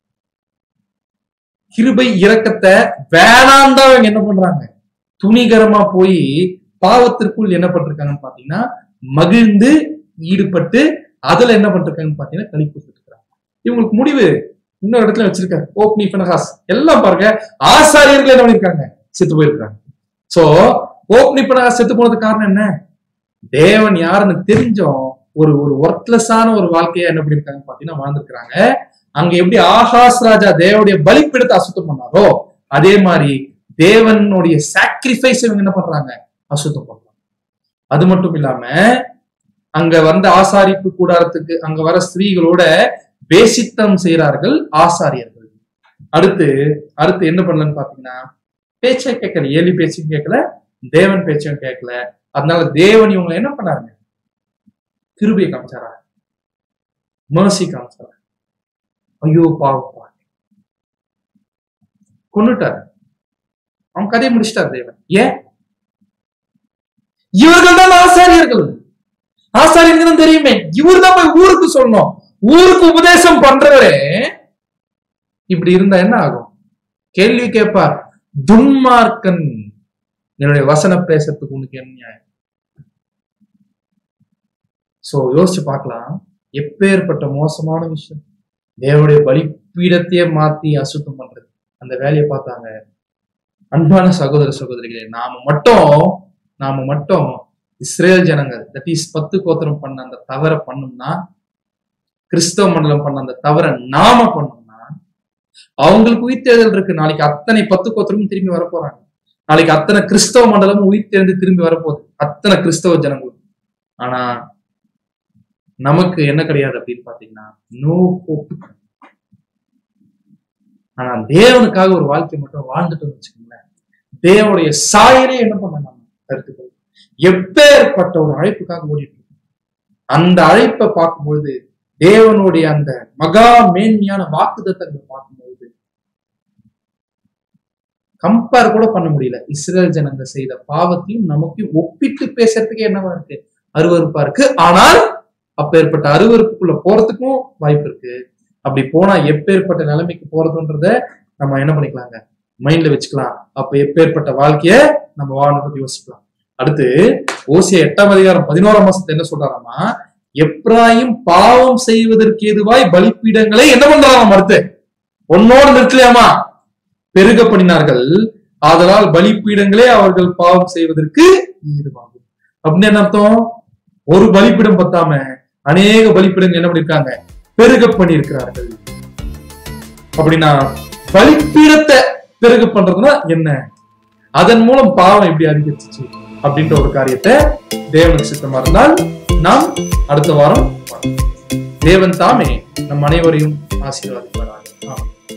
கிருபை இரக்கத்தை வேணாந்தான் அவங்க என்ன பண்றாங்க துணிகரமா போய் பாவத்திற்குள் என்ன பண்றாங்கன்னு பாத்தீங்கன்னா மகிழ்ந்து ஈடுபட்டு அதுல என்ன பண்றாங்கன்னு பாத்தீங்கன்னா களி கொடுத்துட்டு இருக்காங்க இவங்களுக்கு முடிவு இன்னொரு இடத்துல வச்சிருக்காரு ஓப்னி பினகாஸ் எல்லாம் பாருங்க ஆசாரியர்கள் என்ன பண்ணிருக்காங்க செத்து போயிருக்காங்க சோ ஓப்னி பினகாஸ் செத்து போனதுக்கு காரணம் என்ன தேவன் யாருன்னு தெரிஞ்சோம் ஒரு ஒரு ஒர்க்லெஸ்ஸான ஒரு வாழ்க்கையை என்ன பண்ணிருக்காங்க பாத்தீங்கன்னா வாழ்ந்துருக்காங்க அங்க எப்படி ஆகாஷ் ராஜா தேவனுடைய பலிப்பிடத்தை அசுத்தம் பண்ணாரோ அதே மாதிரி தேவனுடைய சாக்ரிஃபைஸ் இவங்க என்ன பண்றாங்க அசுத்தம் பண்றாங்க அது மட்டும் இல்லாம அங்க வந்த ஆசாரிப்பு கூடாரத்துக்கு அங்க வர ஸ்திரீகளோட பேசித்தம் செய்கிறார்கள் ஆசாரியர்கள் அடுத்து அடுத்து என்ன பண்ணலன்னு பாத்தீங்கன்னா பேச்சை கேட்கல ஏலி பேச்சும் கேட்கல தேவன் பேச்சும் கேட்கல அதனால தேவன் இவங்களை என்ன பண்ணாருங்க கிருபியை காமிச்சாரா mercy காமிச்சாரா ஐயோ பாவம் பாவம். கொன்னுட்டாரு அவன் கதையை முடிச்சிட்டார் தேவன் ஏன் இவர்கள் தான் ஆசாரியர்கள் ஆசாரியர்கள் தான் தெரியுமே இவர் தான் போய் ஊருக்கு சொல்லணும் ஊருக்கு உபதேசம் பண்றவரே இப்படி இருந்தா என்ன ஆகும் கேள்வி கேட்பார் துன்மார்க்கன் என்னுடைய வசன பேசறதுக்கு உனக்கு என்ன நியாயம் சோ யோசிச்சு பார்க்கலாம் எப்பேற்பட்ட மோசமான விஷயம் தேவனுடைய பலிப்பீடத்தையே மாத்தி அசுத்தம் பண்றது அந்த வேலையை பார்த்தாங்க அன்பான சகோதர சகோதரிகளே நாம மட்டும் நாம மட்டும் இஸ்ரேல் ஜனங்கள் தட் இஸ் பத்து கோத்திரம் பண்ண அந்த தவறை பண்ணோம்னா கிறிஸ்தவ மண்டலம் பண்ண அந்த தவறை நாம பண்ணோம்னா அவங்களுக்கு உயிர்த்தேர்தல் இருக்கு நாளைக்கு அத்தனை பத்து கோத்திரமும் திரும்பி வரப்போறாங்க நாளைக்கு அத்தனை கிறிஸ்தவ மண்டலமும் உயிர்த்தெழுந்து திரும்பி வரப்போகுது அத்தனை கிறிஸ்தவ ஜனங்களும் ஆனா நமக்கு என்ன கிடையாது அப்படின்னு பாத்தீங்கன்னா நோ ஹோப் ஆனா தேவனுக்காக ஒரு வாழ்க்கை மட்டும் வாழ்ந்துட்டோம்னு வச்சுக்கோங்களேன் தேவனுடைய சாயலே என்ன பண்ண நம்ம கருத்துக்கள் எப்பேற்பட்ட ஒரு அழைப்புக்காக ஓடிட்டு இருக்கோம் அந்த அழைப்பை பார்க்கும்பொழுது தேவனுடைய அந்த மகா மேன்மையான வாக்குத்தத்தங்களை பார்க்கும்பொழுது கம்பேர் கூட பண்ண முடியல இஸ்ரேல் ஜனங்க செய்த பாவத்தையும் நமக்கு ஒப்பிட்டு பேசுறதுக்கு என்னவா இருக்கு அருவருப்பா இருக்கு ஆனால் அப்பேற்பட்ட அருவருப்புக்குள்ள போறதுக்கும் வாய்ப்பு இருக்கு அப்படி போனா எப்பேற்பட்ட நிலைமைக்கு போறதுன்றத நம்ம என்ன பண்ணிக்கலாங்க மைண்ட்ல வச்சுக்கலாம் அப்ப எப்பேற்பட்ட வாழ்க்கைய நம்ம வாழணும் யோசிக்கலாம் அடுத்து ஓசிய எட்டாம் அதிகாரம் பதினோராம் மாசத்துல என்ன சொல்றாராமா எப்ராயிம் பாவம் செய்வதற்கு ஏதுவாய் பலிப்பீடங்களை என்ன பண்றாங்க மறுத்து ஒன்னோடு நிறுத்தலையாமா பெருக பண்ணினார்கள் ஆதலால் பலிப்பீடங்களே அவர்கள் பாவம் செய்வதற்கு ஏதுவாகும் அப்படின்னு என்ன அர்த்தம் ஒரு பலிப்பீடம் பத்தாம அநேக பலிப்பீடங்கள் என்ன பண்ணிருக்காங்க பெருக பண்ணியிருக்கிறார்கள் அப்படின்னா பலிப்பீடத்தை பெருக பண்றதுன்னா என்ன அதன் மூலம் பாவம் எப்படி அதிகரிச்சிச்சு அப்படின்ற ஒரு காரியத்தை தேவனுக்கு சித்தமா இருந்தால் நாம் அடுத்த வாரம் பார்ப்போம். தேவன் தாமே நம் அனைவரையும் ஆசீர்வாதிப்பாராக ஆமென்.